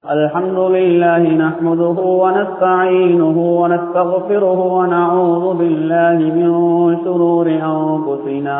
الحمد لله نحمده ونستعينه ونستغفره ونعوذ بالله من شرور أنفسنا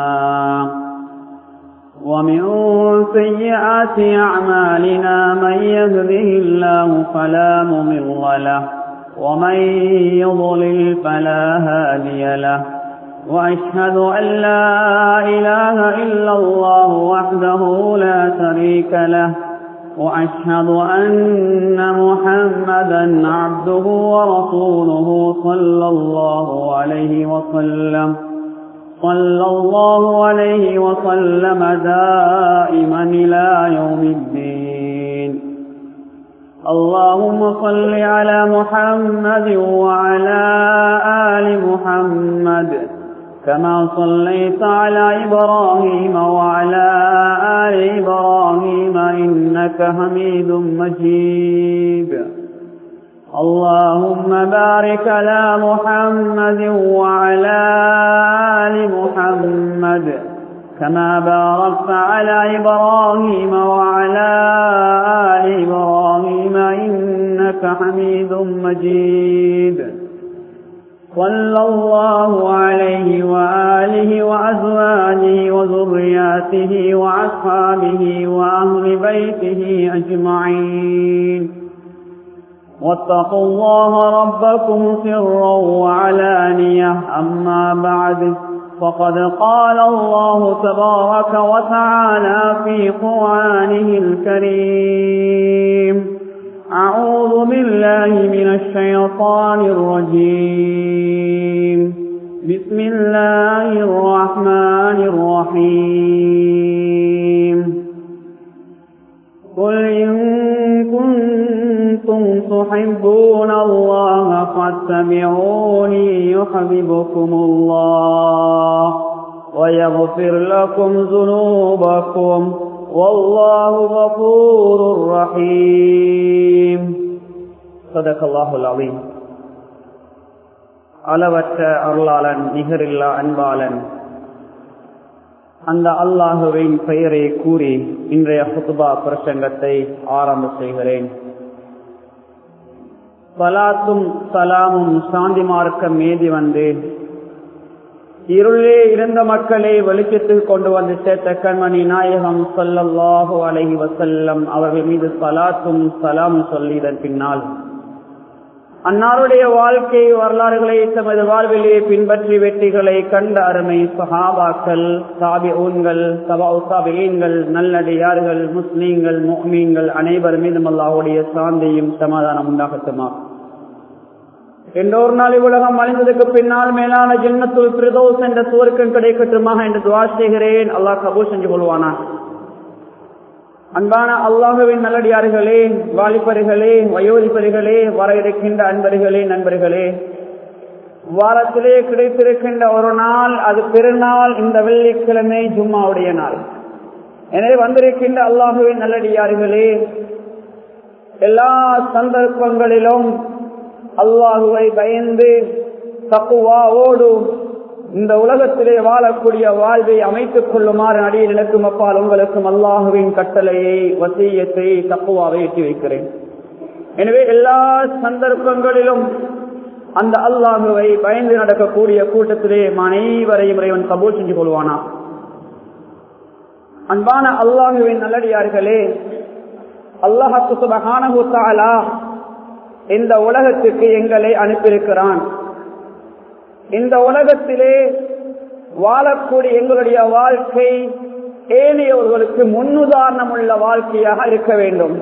ومن سيئات أعمالنا من يهده الله فلا مضل له ومن يضلل فلا هادي له وأشهد أن لا إله إلا الله وحده لا شريك له وأشهد أن محمدا عبده ورسوله صلى الله عليه وسلم صلى الله عليه وسلم دائما إلى يوم الدين اللهم صل على محمد وعلى آل محمد كما صليت على إبراهيم وعلى آل إبراهيم إنك حميد مجيد اللهم بارك على محمد وعلى آل محمد كما باركت على إبراهيم وعلى آل إبراهيم إنك حميد مجيد صلى الله عليه وآله وأزواجه وذرياته وأصحابه وأهل بيته أجمعين واتقوا الله ربكم سرا وعلانية أما بعد فقد قال الله تبارك وتعالى في قرآنه الكريم أعوذ بالله من الشيطان الرجيم بسم الله الرحمن الرحيم قل إن كنتم تحبون الله فاتبعوني يحببكم الله ويغفر لكم ذنوبكم والله غفور رحيم صدق الله العظيم அளவற்ற அருளாளன் நிகரில்லா அன்பாளன் அந்த அல்லாஹுவின் பெயரை கூறி இன்றைய ஹுத்துபா பிரசங்கத்தை ஆரம்ப செய்கிறேன் சலாத்தும் சலாமும் சாந்தி மார்க்கம் மீதி வந்து இருளே இருந்த மக்களை வெளிச்சத்தில் கொண்டு வந்து சேர்த்த கண்மணி நாயகம் சொல்லல்லாஹு அலஹி வசல்லம் அவர்கள் மீது சலாத்தும் சலாமும் சொல்லியதன் பின்னால் அன்னாருடைய வாழ்க்கை வரலாறுகளை தமது வாழ்விலே பின்பற்றி வெற்றிகளை கண்ட அருமை சஹாபாக்கள் சாபி ஊன்கள் சபா சாபியன்கள் நல்லடியார்கள் முஸ்லீம்கள் மோமீன்கள் அனைவர் மீதும் அல்லாஹுடைய சாந்தியும் சமாதானம் உண்டாகட்டுமா எந்தோர் நாள் உலகம் அழிந்ததுக்கு பின்னால் மேலான ஜென்மத்துல் பிரதோஸ் என்ற சுவர்க்கம் கிடைக்கட்டுமாக என்று துவா செய்கிறேன் அல்லாஹ் கபூர் செஞ்சு கொள்வானா அன்பான அல்லாஹுவின் நல்லடியார்களே வாலிபர்களே வயோதிபர்களே வர இருக்கின்ற அன்பர்களே நண்பர்களே வாரத்திலே கிடைத்திருக்கின்ற ஒரு நாள் அது பெருநாள் இந்த வெள்ளிக்கிழமை ஜும்மாவுடைய நாள் எனவே வந்திருக்கின்ற அல்லாஹுவின் நல்லடியார்களே எல்லா சந்தர்ப்பங்களிலும் அல்லாஹுவை பயந்து தக்குவாவோடு இந்த உலகத்திலே வாழக்கூடிய வாழ்வை அமைத்துக் கொள்ளுமாறு அடியில் எனக்கும் அப்பால் உங்களுக்கும் அல்லாஹுவின் கட்டளையை வசியத்தை தப்புவாவை எட்டி வைக்கிறேன் எனவே எல்லா சந்தர்ப்பங்களிலும் அந்த அல்லாஹுவை பயந்து நடக்கக்கூடிய கூட்டத்திலே அனைவரையும் இறைவன் கபூல் செஞ்சு கொள்வானா அன்பான அல்லாஹுவின் நல்லடியார்களே அல்லாஹு சுபகானகுத்தாலா இந்த உலகத்துக்கு எங்களை அனுப்பியிருக்கிறான் இந்த உலகத்திலே வாழக்கூடிய எங்களுடைய வாழ்க்கை ஏனையவர்களுக்கு முன்னுதாரணம் உள்ள வாழ்க்கையாக இருக்க வேண்டும்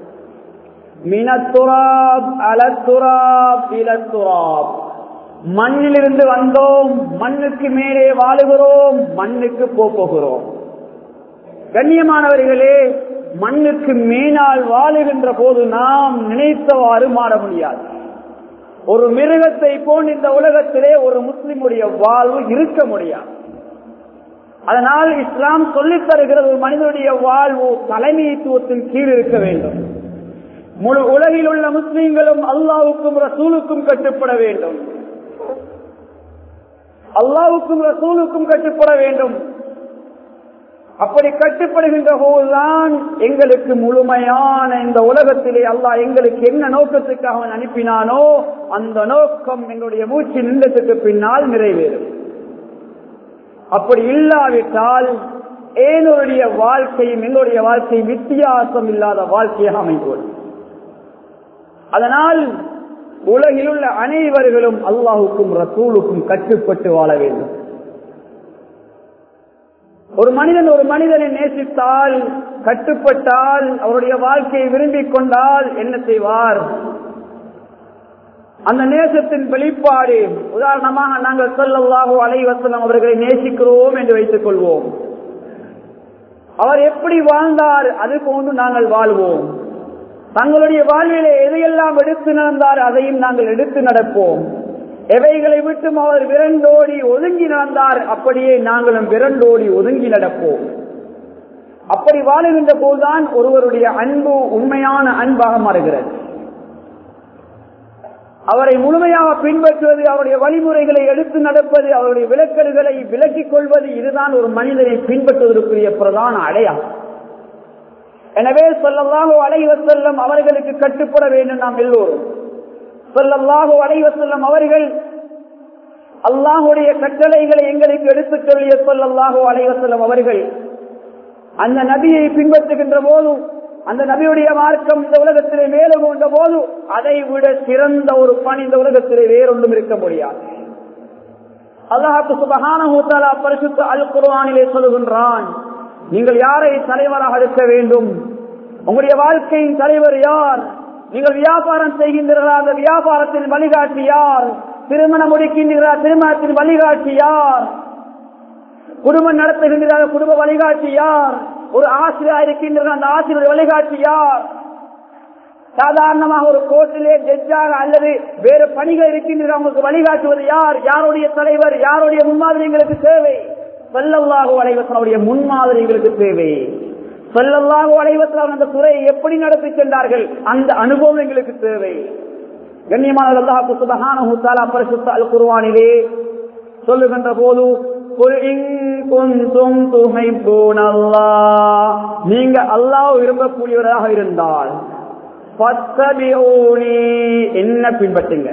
மினத்துராப் அலத்துராப் இலத்துராப் மண்ணிலிருந்து வந்தோம் மண்ணுக்கு மேலே வாழுகிறோம் மண்ணுக்கு போகிறோம் கண்ணியமானவர்களே மண்ணுக்கு மேனால் வாழுகின்ற போது நாம் நினைத்தவாறு மாற முடியாது ஒரு மிருகத்தை போன்ற இந்த உலகத்திலே ஒரு முஸ்லிமுடைய வாழ்வு இருக்க முடியாது அதனால் இஸ்லாம் சொல்லித் தருகிறது ஒரு மனிதனுடைய வாழ்வு தலைமைத்துவத்தின் கீழ் இருக்க வேண்டும் முழு உலகில் உள்ள முஸ்லிம்களும் அல்லாவுக்கும் ரசூலுக்கும் கட்டுப்பட வேண்டும் அல்லாவுக்கும் ரசூலுக்கும் கட்டுப்பட வேண்டும் அப்படி கட்டுப்படுகின்ற போதுதான் எங்களுக்கு முழுமையான இந்த உலகத்திலே அல்லாஹ் எங்களுக்கு என்ன நோக்கத்துக்காக அவன் அனுப்பினானோ அந்த நோக்கம் எங்களுடைய மூச்சு நின்றத்துக்கு பின்னால் நிறைவேறும் அப்படி இல்லாவிட்டால் ஏனுடைய வாழ்க்கையும் எங்களுடைய வாழ்க்கையும் வித்தியாசம் இல்லாத வாழ்க்கையாக அமைந்துள்ளது அதனால் உலகில் உள்ள அனைவர்களும் அல்லாஹுக்கும் ரசூலுக்கும் கட்டுப்பட்டு வாழ வேண்டும் ஒரு மனிதன் ஒரு மனிதனை நேசித்தால் கட்டுப்பட்டால் அவருடைய வாழ்க்கையை விரும்பிக் கொண்டால் என்ன செய்வார் அந்த நேசத்தின் வெளிப்பாடு உதாரணமாக நாங்கள் சொல்லல்லாஹோ அலைவசலம் அவர்களை நேசிக்கிறோம் என்று வைத்துக் கொள்வோம் அவர் எப்படி வாழ்ந்தார் அது போன்று நாங்கள் வாழ்வோம் தங்களுடைய வாழ்விலே எதையெல்லாம் எடுத்து நடந்தார் அதையும் நாங்கள் எடுத்து நடப்போம் எவைகளை விட்டும் அவர் விரண்டோடி ஒதுங்கி நடந்தார் அப்படியே நாங்களும் விரண்டோடி ஒதுங்கி நடப்போம் அப்படி வாழுகின்ற போதுதான் ஒருவருடைய அன்பு உண்மையான அன்பாக மாறுகிறது அவரை முழுமையாக பின்பற்றுவது அவருடைய வழிமுறைகளை எடுத்து நடப்பது அவருடைய விளக்கல்களை விலக்கிக் கொள்வது இதுதான் ஒரு மனிதனை பின்பற்றுவதற்குரிய பிரதான அடையாளம் எனவே சொல்லல்லாஹோ அலைவசல்லம் அவர்களுக்கு கட்டுப்பட வேண்டும் நாம் எல்லோரும் சொல்லல்லாஹோ அலைவசல்லம் அவர்கள் அல்லாஹுடைய கட்டளைகளை எங்களுக்கு எடுத்துச் சொல்லிய சொல்லல்லாஹோ அலைவசல்லம் அவர்கள் அந்த நபியை பின்பற்றுகின்ற போதும் அந்த நபியுடைய மார்க்கம் இந்த உலகத்திலே மேலும் கொண்ட போது அதை விட சிறந்த ஒரு பணி இந்த உலகத்திலே வேறொன்றும் இருக்க முடியாது அல்லாஹாக்கு சுபகான பரிசுத்த அல் குர்வானிலே சொல்லுகின்றான் நீங்கள் யாரை தலைவராக இருக்க வேண்டும் உங்களுடைய வாழ்க்கையின் தலைவர் யார் நீங்கள் வியாபாரம் செய்கின்றீர்களா அந்த வியாபாரத்தின் வழிகாட்டி யார் திருமணம் முடிக்கின்றீர்களா திருமணத்தின் வழிகாட்டி யார் குடும்பம் நடத்துகின்றார் குடும்ப வழிகாட்டி யார் ஒரு ஆசிரியர் இருக்கின்ற அந்த ஆசிரியர் வழிகாட்டி யார் சாதாரணமாக ஒரு கோர்ட்டிலே ஜட்ஜாக அல்லது வேறு பணிகள் இருக்கின்ற அவங்களுக்கு வழிகாட்டுவது யார் யாருடைய தலைவர் யாருடைய முன்மாதிரி எங்களுக்கு தேவை சொல்லல்லாக அலைவசனுடைய முன்மாதிரி எங்களுக்கு தேவை சொல்லல்லாக அலைவசன் அந்த துறையை எப்படி நடத்தி சென்றார்கள் அந்த அனுபவம் எங்களுக்கு தேவை கண்ணியமான அல்லாஹு சுபஹானஹு தஆலா பரிசுத்த அல் குர்ஆனிலே சொல்லுகின்ற போது நீங்க அல்லாஹ் விரும்பக்கூடியவராக இருந்தால் என்ன பின்பற்றுங்க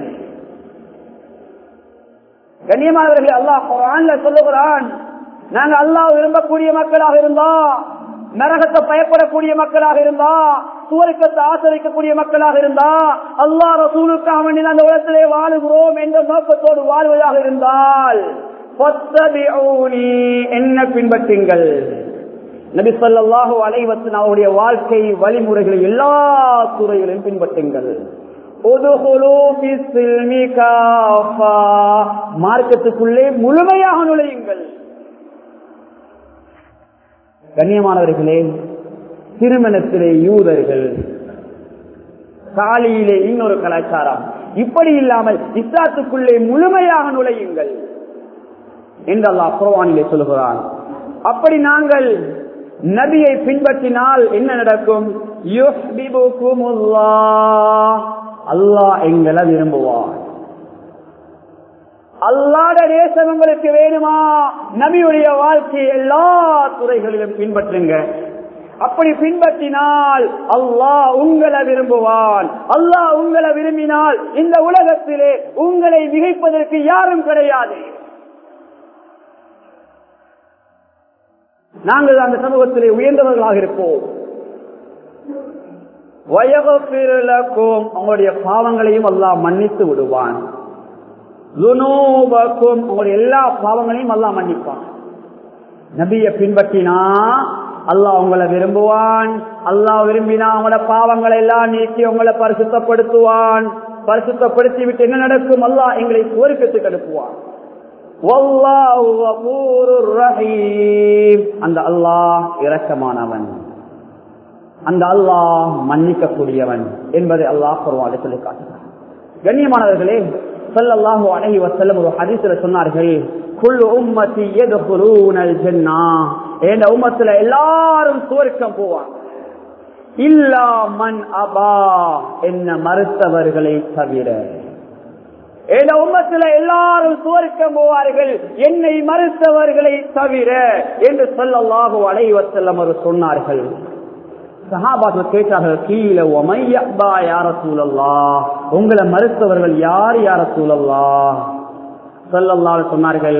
கண்ணியமானவர்கள் அல்லாஹ் குரான்ல சொல்லுகிறான் நாங்க அல்லாஹ் விரும்பக்கூடிய மக்களாக இருந்தா நரகத்தை பயப்படக்கூடிய மக்களாக இருந்தா சுவருக்கத்தை ஆசிரிக்கக்கூடிய மக்களாக இருந்தா அல்லா ரசூலுக்காக வேண்டி அந்த உலகத்திலே வாழுகிறோம் என்ற நோக்கத்தோடு வாழ்வதாக இருந்தால் என்ன பின்பற்றுங்கள் நபி சொல்லாஹு அலைவசன் அவருடைய வாழ்க்கை வழிமுறைகளை எல்லா துறைகளையும் பின்பற்றுங்கள் மார்க்கத்துக்குள்ளே முழுமையாக நுழையுங்கள் கண்ணியமானவர்களே திருமணத்திலே யூதர்கள் காலியிலே இன்னொரு கலாச்சாரம் இப்படி இல்லாமல் இஸ்லாத்துக்குள்ளே முழுமையாக நுழையுங்கள் என்று அல்லாஹ் குர்வானிலே சொல்லுகிறான் அப்படி நாங்கள் நபியை பின்பற்றினால் என்ன நடக்கும் அல்லாஹ் எங்களை விரும்புவார் அல்லாத தேசம் உங்களுக்கு வேணுமா நபியுடைய வாழ்க்கையை எல்லா துறைகளிலும் பின்பற்றுங்க அப்படி பின்பற்றினால் அல்லாஹ் உங்களை விரும்புவான் அல்லாஹ் உங்களை விரும்பினால் இந்த உலகத்திலே உங்களை மிகைப்பதற்கு யாரும் கிடையாது நாங்கள் அந்த சமூகத்திலே உயர்ந்தவர்களாக இருப்போம் வயகப்பிரலக்கும் உங்களுடைய பாவங்களையும் அல்லாஹ் மன்னித்து விடுவான் உங்களுடைய எல்லா பாவங்களையும் அல்லாஹ் மன்னிப்பான் நபிய பின்பற்றினா அல்லாஹ் உங்களை விரும்புவான் அல்லாஹ் விரும்பினா உங்களோட பாவங்களை எல்லாம் நீக்கி உங்களை பரிசுத்தப்படுத்துவான் பரிசுத்தப்படுத்தி விட்டு என்ன நடக்கும் அல்லாஹ் எங்களை சுவருக்கத்துக்கு அனுப்புவான் அந்த அல்லாஹ் இரக்கமானவன் அந்த அல்லாஹ் மன்னிக்கக்கூடியவன் என்பதை அல்லாஹ் குருவாலை சொல்லி காட்டுகிறான் கண்ணியமானவர்களே சொல்லல்லாஹு அழகி வசல்லம் ஒரு ஹதீஸ்ல சொன்னார்கள் குழு உம்மத்தி எதுகுலூனல் ஜென்னா என் உம்மத்துல எல்லாரும் சுவர்க்கம் போவாங்க இல்லா மன் அபா என்ன மறுத்தவர்களை தவிர இந்த உம்மத்துல எல்லாரும் சுவர்க்கம் போவார்கள் என்னை மறுத்தவர்களை தவிர என்று சொல்லல்லாஹு அலைவசல்லம் அவர் சொன்னார்கள் சஹாபாக்கள் கேட்டார்கள் கீழே ஒமையப்பா யார சூழல்லா உங்களை மறுத்தவர்கள் யார் யார சூழல்லா சொல்லல்லால் சொன்னார்கள்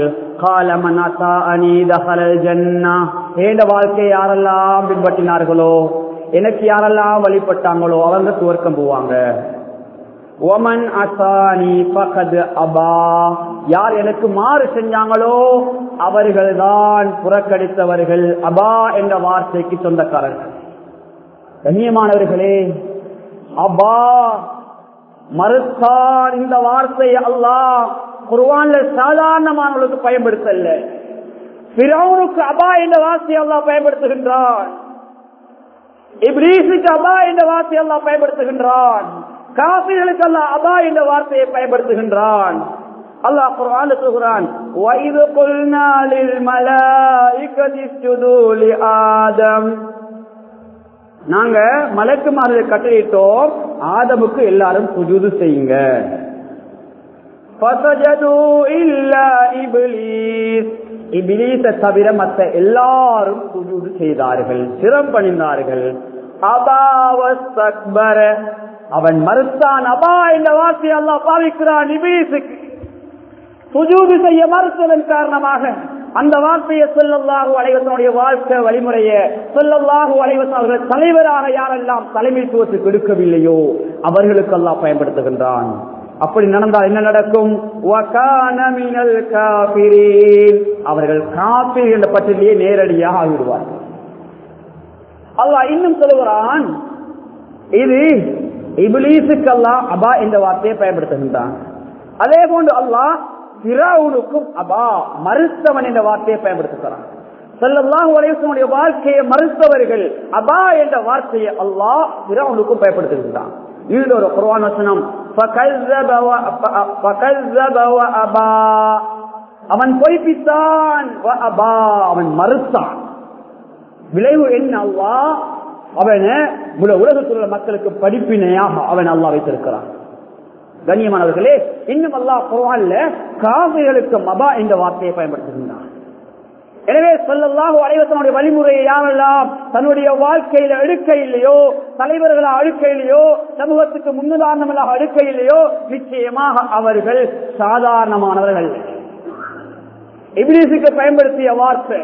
ஏண்ட வாழ்க்கை யாரெல்லாம் பின்பற்றினார்களோ எனக்கு யாரெல்லாம் வழிபட்டாங்களோ அவங்க துவர்க்கம் போவாங்க ஒமன் அசானி பகது அபா யார் எனக்கு மாறு செஞ்சாங்களோ அவர்கள்தான் புறக்கணித்தவர்கள் அபா என்ற வார்த்தைக்கு சொந்தக்காரர்கள் கண்ணியமானவர்களே அபா மறுத்தான் இந்த வார்த்தையை அல்லாஹ் குர்வான்ல சாதாரணமானவர்களுக்கு பயன்படுத்தல பிறவனுக்கு அபா என்ற வார்த்தையை அல்லாஹ் பயன்படுத்துகின்றான் இப்ரீஸுக்கு அபா என்ற வார்த்தையை அல்லாஹ் பயன்படுத்துகின்றான் காபிர்களுக்கு அல்லாஹ் அபா என்ற வார்த்தையை பயன்படுத்துகின்றான் அல்லாஹ் குர்ஆன்ல சொல்கிறான் وَإِذْ قُلْنَا لِلْمَلَائِكَةِ اسْجُدُوا لِآدَمَ நாங்க மலக்குமார்கள் கட்டளையிட்டோம் ஆதமுக்கு எல்லாரும் சுஜூது செய்யுங்க இபிலீச தவிர மற்ற எல்லாரும் சுஜூது செய்தார்கள் சிரம் பணிந்தார்கள் அபாவஸ்தக்பர அவன் மறுத்தான் அபா என்ற வார்த்தை அல்லா பாவிக்கிறான் இபிலீசுக்கு சுஜூது செய்ய மறுத்ததன் காரணமாக அந்த வார்த்தையை சொல்லல்லாஹு அலைவசனுடைய வாழ்க்கை வழிமுறைய சொல்லல்லாஹு அலைவசன் அவர்கள் தலைவராக யாரெல்லாம் தலைமைத்துவத்துக்கு எடுக்கவில்லையோ அவர்களுக்கு அல்லாஹ் பயன்படுத்துகின்றான் அப்படி நடந்தால் என்ன நடக்கும் அவர்கள் காப்பீர் என்ற பட்டியலே நேரடியாக ஆகிவிடுவார்கள் அல்லாஹ் இன்னும் சொல்லுகிறான் இது இபிலீசுக்கு அல்லாஹ் அபா என்ற வார்த்தையை பயன்படுத்துகின்றான் அதே போன்று அல்லாஹ் பிராவுனுக்கும் அபா மறுத்தவன் என்ற வார்த்தையை பயன்படுத்துகிறான் செல்லல்லாஹு அலைவசனுடைய வாழ்க்கையை மறுத்தவர்கள் அபா என்ற வார்த்தையை அல்லாஹ் பிராவுனுக்கும் பயன்படுத்துகின்றான் இது ஒரு குர்ஆன் வசனம் அவன் பொய்ப்பித்தான் அபா அவன் மறுத்தான் விளைவு என்ன அல்லா அவன உலகத்தில் உள்ள மக்களுக்கு படிப்பினையாக அவன் அல்லா வைத்திருக்கிறான் கண்ணியமானவர்களே இன்னும் அல்லா குர்ஆன்ல காவிர்களுக்கு மபா என்ற வார்த்தையை பயன்படுத்துகின்றான் எனவே சொல்லல்லாஹு அலைவசனுடைய வழிமுறையை யாரெல்லாம் தன்னுடைய வாழ்க்கையில எடுக்க இல்லையோ தலைவர்களா அடுக்க இல்லையோ சமூகத்துக்கு முன்னுதாரணமாக அடுக்க இல்லையோ நிச்சயமாக அவர்கள் சாதாரணமானவர்கள் இபிலிசுக்கு பயன்படுத்திய வார்த்தை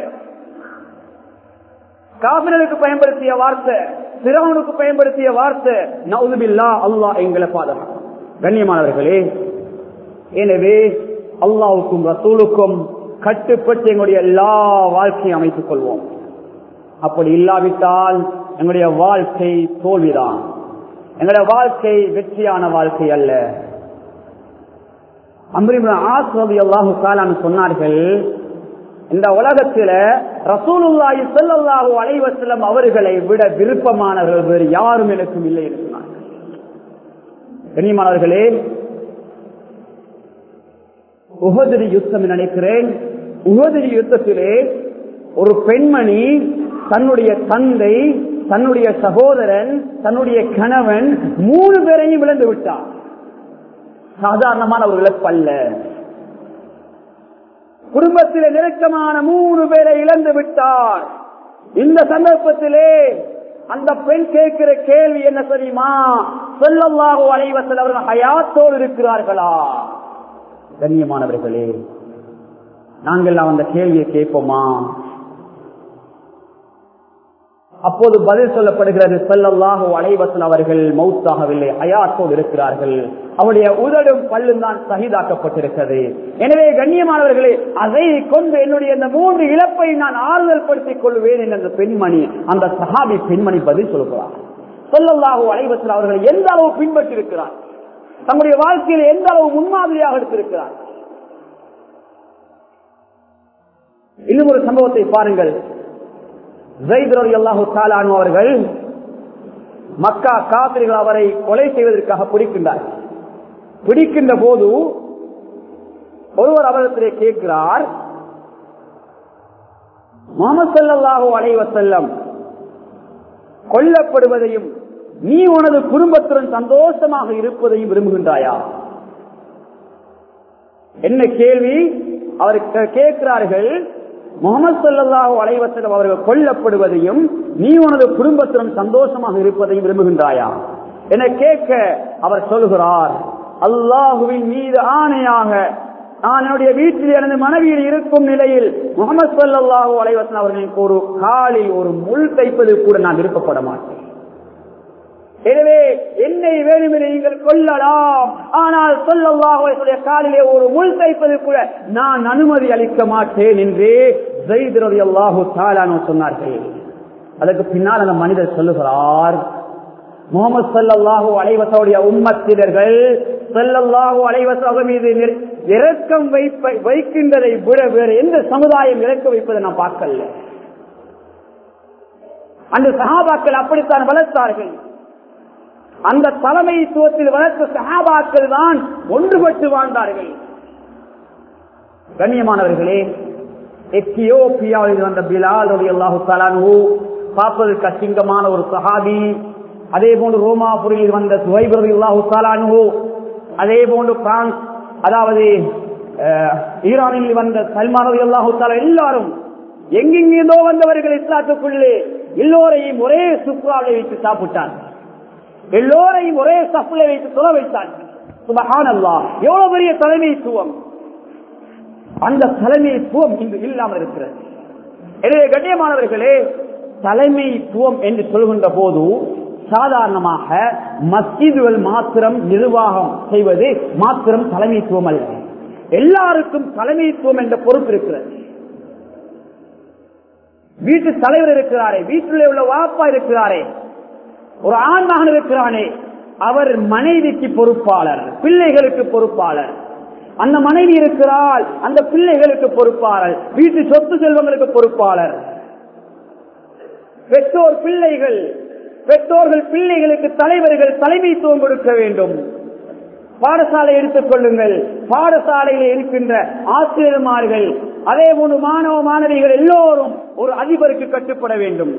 காபிரலுக்கு பயன்படுத்திய வார்த்தை சிறவனுக்கு பயன்படுத்திய வார்த்தை நவுதுபில்லா அல்லாஹ் எங்களை பாதுகாக்கும் கண்ணியமானவர்களே எனவே அல்லாவுக்கும் ரசூலுக்கும் கட்டுப்பட்டு எங்களுடைய எல்லா வாழ்க்கையும் அமைத்துக் கொள்வோம் அப்படி இல்லாவிட்டால் எங்களுடைய வாழ்க்கை தோல்விதான் எங்களுடைய வாழ்க்கை வெற்றியான வாழ்க்கை அல்ல அம்பரிபுரம் அல்லாஹு காலான்னு சொன்னார்கள் இந்த உலகத்தில ரசூலுல்லாஹி ஸல்லல்லாஹு அலைஹி வஸல்லம் அவர்களை விட விருப்பமானவர்கள் வேறு யாரும் எனக்கும் இல்லை என்று சொன்னார்கள் கண்ணியமானவர்களே உகதிரி யுத்தம் நினைக்கிறேன் உகதிரி யுத்தத்திலே ஒரு பெண்மணி தன்னுடைய தந்தை தன்னுடைய சகோதரன் தன்னுடைய கணவன் மூணு பேரையும் விழுந்து விட்டார் சாதாரணமான ஒரு இழப்பல்ல குடும்பத்திலே நெருக்கமான மூணு பேரை இழந்து விட்டார் இந்த சந்தர்ப்பத்திலே அந்த பெண் கேட்கிற கேள்வி என்ன தெரியுமா சொல்லல்லாஹோ அலைவசல் அவர்கள் ஹயாத்தோடு இருக்கிறார்களா கண்ணியமானவர்களே நாங்கள் அந்த கேள்வியை கேட்போமா அப்போது பதில் சொல்லப்படுகிறது செல்லல்லாஹோ அலைவசன் அவர்கள் மௌத்தாகவில்லை அயாத்தோடு இருக்கிறார்கள் அவருடைய உதடும் பல்லும் தான் சகிதாக்கப்பட்டிருக்கிறது எனவே கண்ணியமானவர்களே அதை கொண்டு என்னுடைய இந்த மூன்று இழப்பை நான் ஆறுதல் படுத்திக் கொள்வேன் என்ற அந்த பெண்மணி அந்த சஹாபி பெண்மணி பதில் சொல்கிறார் சொல்லல்லாஹோ அலைவசன் அவர்கள் எந்த அளவு பின்பற்றி இருக்கிறார் தம்முடைய வாழ்க்கையில் எந்த அளவு முன்மாதிரியாக எடுத்திருக்கிறார் இன்னும் ஒரு சம்பவத்தை பாருங்கள் அல்லாஹு தாலானு அவர்கள் மக்கா காத்திரிகள் அவரை கொலை செய்வதற்காக பிடிக்கின்றார் பிடிக்கின்ற போது ஒருவர் அவரிடத்திலே கேட்கிறார் முகமது சல்லாஹூ அலைவசல்லம் கொல்லப்படுவதையும் நீ உனது குடும்பத்துடன் சந்தோஷமாக இருப்பதையும் விரும்புகின்றாயா என்ன கேள்வி அவர் கேட்கிறார்கள் முகமது சல்லாஹூ அலைவசலம் அவர்கள் கொல்லப்படுவதையும் நீ உனது குடும்பத்திடம் சந்தோஷமாக இருப்பதையும் விரும்புகின்றாயா என கேட்க அவர் சொல்கிறார் அல்லாஹுவின் மீது ஆணையாக நான் என்னுடைய வீட்டில் எனது மனைவியில் இருக்கும் நிலையில் முகமது சல்லாஹூ அலைவசன் அவர்களுக்கு ஒரு காலில் ஒரு முள் தைப்பது கூட நான் விருப்பப்பட மாட்டேன் எனவே என்னை வேணுமென நீங்கள் கொள்ளலாம் ஆனால் சொல்லல்லாஹுடைய காலிலே ஒரு முள் தைப்பது கூட நான் அனுமதி அளிக்க மாட்டேன் என்று ஜெய்திரதி அல்லாஹு தாலானோ சொன்னார்கள் அதற்கு பின்னால் அந்த மனிதர் சொல்லுகிறார் முகமது சல்லாஹூ அலைவசோடைய உம்மத்தினர்கள் சல்லல்லாஹூ அலைவசோக மீது இறக்கம் வைப்ப வைக்கின்றதை விட வேறு எந்த சமுதாயம் இறக்க வைப்பதை நான் பார்க்கல அந்த சகாபாக்கள் அப்படித்தான் வளர்த்தார்கள் அந்த தலைமைத்துவத்தில் வளர்த்த சகாபாக்கள் தான் ஒன்றுபட்டு வாழ்ந்தார்கள் கண்ணியமானவர்களே எத்தியோப்பியாவில் வந்த பிலால் ரவி அல்லாஹு தலானு பார்ப்பதற்கு அசிங்கமான ஒரு சஹாபி அதே போன்று ரோமாபுரியில் வந்த சுவைப் ரவி அல்லாஹு தலானு அதே போன்று பிரான்ஸ் அதாவது ஈரானில் வந்த சல்மான் ரவி அல்லாஹு தாலா எல்லாரும் எங்கெங்கிருந்தோ வந்தவர்கள் இஸ்லாத்துக்குள்ளே எல்லோரையும் ஒரே சுற்றுலாவை வைத்து சாப்பிட்டார்கள் எல்லோரையும் ஒரே சப்புல வைத்து தொலை வைத்தார்கள் சுபஹான் அல்லா எவ்வளவு பெரிய தலைமைத்துவம் அந்த தலைமைத்துவம் இன்று இல்லாமல் இருக்கிறது எனவே கண்ணியமானவர்களே தலைமைத்துவம் என்று சொல்கின்ற போது சாதாரணமாக மஸ்ஜிதுகள் மாத்திரம் நிர்வாகம் செய்வது மாத்திரம் தலைமைத்துவம் அல்ல எல்லாருக்கும் தலைமைத்துவம் என்ற பொறுப்பு இருக்கிறது வீட்டு தலைவர் இருக்கிறாரே வீட்டிலே உள்ள வாப்பா இருக்கிறாரே ஒரு ஆண் மகன் இருக்கிறானே அவர் மனைவிக்கு பொறுப்பாளர் பிள்ளைகளுக்கு பொறுப்பாளர் அந்த மனைவி இருக்கிறாள் அந்த பிள்ளைகளுக்கு பொறுப்பாளர் வீட்டு சொத்து செல்வங்களுக்கு பொறுப்பாளர் பெற்றோர் பிள்ளைகள் பெற்றோர்கள் பிள்ளைகளுக்கு தலைவர்கள் தலைமைத்துவம் கொடுக்க வேண்டும் பாடசாலை எடுத்துக் கொள்ளுங்கள் பாடசாலையில் இருக்கின்ற ஆசிரியர்மார்கள் அதே போன்று மாணவ மாணவிகள் எல்லோரும் ஒரு அதிபருக்கு கட்டுப்பட வேண்டும்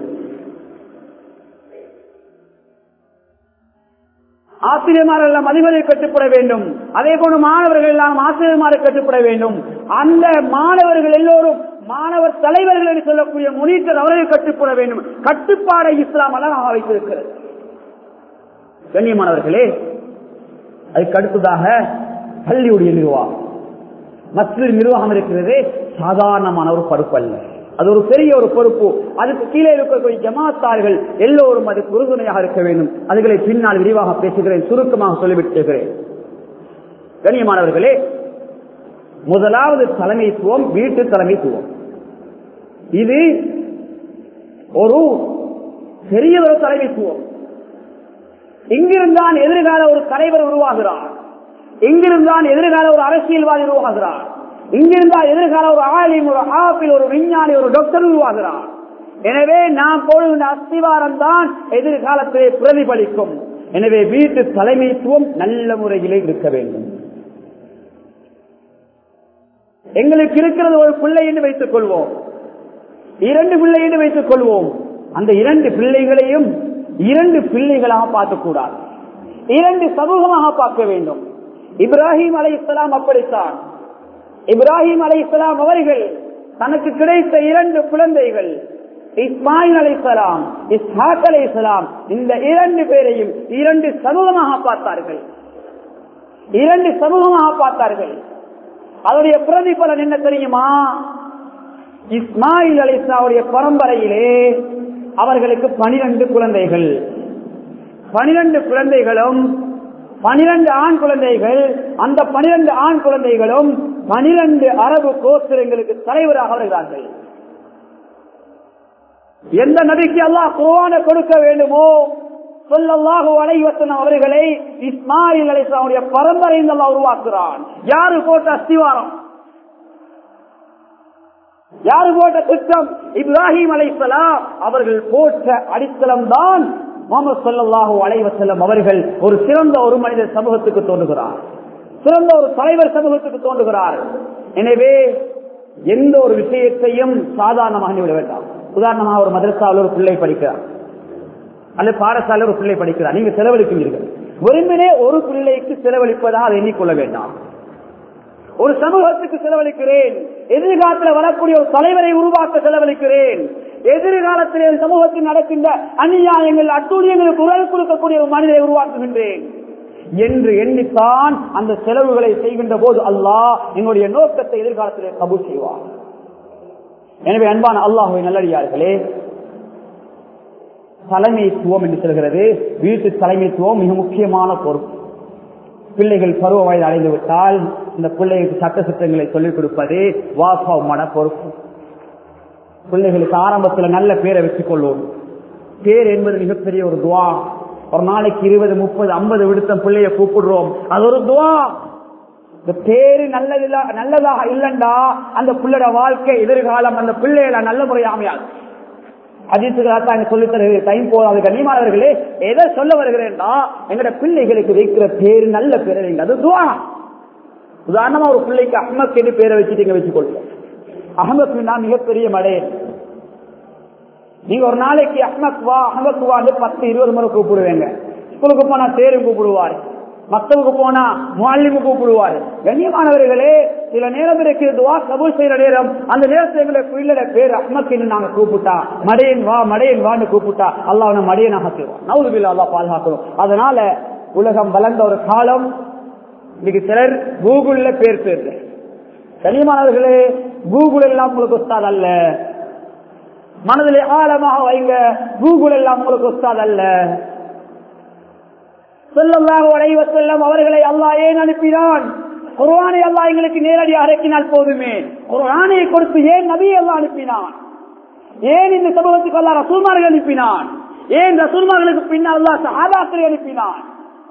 ஆசிரியர்மார்கள் எல்லாம் அதிபரை கட்டுப்பட வேண்டும் அதே போன்று மாணவர்கள் எல்லாம் ஆசிரியர்மாரை கட்டுப்பட வேண்டும் அந்த மாணவர்கள் எல்லோரும் மாணவர் தலைவர்கள் என்று சொல்லக்கூடிய முனீட்டர் அவர்கள் கட்டுப்பட வேண்டும் கட்டுப்பாடை இஸ்லாம் அழகாக வைத்திருக்கிறது கண்ணியமானவர்களே அதுக்கு அடுத்ததாக பள்ளியுடைய நிர்வாகம் மற்றொரு நிர்வாகம் இருக்கிறது சாதாரணமான ஒரு பொறுப்பு அல்ல அது ஒரு பெரிய ஒரு பொறுப்பு அதுக்கு கீழே இருக்கக்கூடிய ஜமாத்தார்கள் எல்லோரும் அதுக்கு உறுதுணையாக இருக்க வேண்டும் அதுகளை பின்னால் விரிவாக பேசுகிறேன் சுருக்கமாக சொல்லிவிட்டுகிறேன் கண்ணியமானவர்களே முதலாவது தலைமைத்துவம் வீட்டு தலைமைத்துவம் இது ஒரு பெரிய ஒரு தலைமைத்துவம் இங்கிருந்தான் எதிர்கால ஒரு தலைவர் உருவாகிறார் இங்கிருந்தான் எதிர்கால ஒரு அரசியல்வாதி உருவாகிறார் இங்கிருந்தால் எதிர்கால ஒரு ஆலிம் ஒரு ஆப்பிள் ஒரு விஞ்ஞானி ஒரு டாக்டர் உருவாகிறார் எனவே நாம் போடுகின்ற அஸ்திவாரம் தான் எதிர்காலத்திலே பிரதிபலிக்கும் எனவே வீட்டு தலைமைத்துவம் நல்ல முறையிலே இருக்க வேண்டும் எங்களுக்கு இருக்கிறது ஒரு பிள்ளை என்று வைத்துக் கொள்வோம் இரண்டு பிள்ளை என்று வைத்துக் கொள்வோம் அந்த இரண்டு பிள்ளைகளையும் இரண்டு பிள்ளைகளாக பார்க்கக்கூடாது இரண்டு சமூகமாக பார்க்க வேண்டும் இப்ராஹிம் அலை இஸ்லாம் அப்படித்தான் இப்ராஹிம் அலை இஸ்லாம் அவர்கள் தனக்கு கிடைத்த இரண்டு குழந்தைகள் இஸ்மாயில் அலை இஸ்லாம் இஸ்ஹாக் அலை இஸ்லாம் இந்த இரண்டு பேரையும் இரண்டு சமூகமாக பார்த்தார்கள் இரண்டு சமூகமாக பார்த்தார்கள் அதனுடைய பிரதிபலன் என்ன தெரியுமா இஸ்மாயில் அலி இஸ்லாவுடைய பரம்பரையிலே அவர்களுக்கு பனிரெண்டு குழந்தைகள் பனிரெண்டு குழந்தைகளும் பனிரெண்டு ஆண் குழந்தைகள் அந்த பனிரெண்டு ஆண் குழந்தைகளும் பனிரெண்டு அரபு கோத்திரங்களுக்கு தலைவராக வருகிறார்கள் எந்த நபிக்கு அல்லாஹ் குர்ஆனை கொடுக்க வேண்டுமோ சொல்லல்லாஹு அலைவசன் அவர்களை இஸ்மாயில் அலிஸ்லாமுடைய பரம்பரையில் அல்லாஹ் உருவாக்குறான் யாரு போட்ட அஸ்திவாரம் யாரு போட்ட திட்டம் இப்ராஹிம் அலைசலாம் அவர்கள் போட்ட அடித்தளம் தான் முகமது சொல்லல்லாஹு அலைவசல்லம் அவர்கள் ஒரு சிறந்த ஒரு மனிதர் சமூகத்துக்கு தோன்றுகிறார் சிறந்த ஒரு தலைவர் சமூகத்துக்கு தோன்றுகிறார் எனவே எந்த ஒரு விஷயத்தையும் சாதாரணமாக விட வேண்டாம் உதாரணமாக ஒரு மதரசாவில் ஒரு பிள்ளை படிக்கிறார் அல்லது பாடசாலை ஒரு பிள்ளை படிக்கிறார் நீங்க செலவழிக்கிறீர்கள் வெறுமனே ஒரு பிள்ளைக்கு செலவழிப்பதாக அதை எண்ணிக்கொள்ள வேண்டாம் ஒரு சமூகத்துக்கு செலவழிக்கிறேன் எதிர்காலத்தில் வரக்கூடிய ஒரு தலைவரை உருவாக்க செலவழிக்கிறேன் எதிர்காலத்தில் என் சமூகத்தில் நடக்கின்ற அநியாயங்கள் அட்டூழியங்களுக்கு குரல் கொடுக்கக்கூடிய ஒரு மனிதரை உருவாக்குகின்றேன் என்று எண்ணித்தான் அந்த செலவுகளை செய்கின்ற போது அல்லாஹ் என்னுடைய நோக்கத்தை எதிர்காலத்தில் கபூல் செய்வார் எனவே அன்பான அல்லாஹுவை நல்லடியார்களே தலைமைத்துவம் என்று சொல்கிறது வீட்டு தலைமைத்துவம் மிக முக்கியமான பொறுப்பு பிள்ளைகள் பருவ வயது அடைந்து விட்டால் இந்த பிள்ளைகளுக்கு சட்ட சித்தங்களை சொல்லிக் கொடுப்பது வாப்பாவுமான பொறுப்பு பிள்ளைகளுக்கு ஆரம்பத்தில் நல்ல பேரை வச்சுக் கொள்வோம் பேர் என்பது மிகப்பெரிய ஒரு துவா ஒரு நாளைக்கு இருபது முப்பது ஐம்பது விடுத்தம் பிள்ளைய கூப்பிடுறோம் அது ஒரு துவா இந்த பேரு நல்லது நல்லதாக இல்லண்டா அந்த பிள்ளையோட வாழ்க்கை எதிர்காலம் அந்த பிள்ளைகளை நல்ல முறை அமையாது அஜித்துக்களாத்தான் சொல்லி தருகிறது டைம் போதாது கண்ணியமானவர்களே எதை சொல்ல வருகிறேன்டா எங்கட பிள்ளைகளுக்கு வைக்கிற பேரு நல்ல பேர் வைங்க அது துவா உதாரணமா ஒரு பிள்ளைக்கு அஹ்மத் என்று பேரை வச்சுட்டு வச்சு கொள்ளுங்க அஹமத் மிகப்பெரிய மடை நீங்க ஒரு நாளைக்கு அஹ்மத் வா அஹமத் வான்னு பத்து இருபது முறை கூப்பிடுவேங்க ஸ்கூலுக்கு போனா தேரும் கூப்பிடுவாரு மத்தவுக்கு போனா முல்லிமு கூப்பிடுவாரு கண்ணியமானவர்களே சில நேரம் இருக்கு துவா கபூல் செய்யற நேரம் அந்த நேரத்தில் எங்களை பிள்ளை பேர் அஹ்மத் நாங்க கூப்பிட்டா மடையன் வா மடையன் வான்னு கூப்பிட்டா அல்லா அவனை மடையனாக செய்வான் நவுதுபில் அல்லா பாதுகாக்கணும் அதனால உலகம் வளர்ந்த ஒரு காலம் இன்னைக்கு சிலர் கூகுள்ல பேர் பேர் கனியமானவர்களே கூகுள் எல்லாம் உங்களுக்கு ஒஸ்தாது அல்ல மனதில் ஆழமாக வைங்க கூகுள் எல்லாம் உங்களுக்கு ஒஸ்தாது அல்ல சொல்லல்லாக உடைவ செல்லம் அவர்களை அல்லாஹ் ஏன் அனுப்பினான் குர்ஆனை அல்லாஹ் எங்களுக்கு நேரடியாக இறக்கினால் போதுமே குர்ஆனை கொடுத்து ஏன் நபியை அல்லாஹ் அனுப்பினான் ஏன் இந்த சமூகத்துக்கு அல்லாஹ் ரசூல்மார்கள் அனுப்பினான் ஏன் ரசூல்மார்களுக்கு பின்னால் அல்லாஹ் சஹாபாக்களை அனுப்பினான்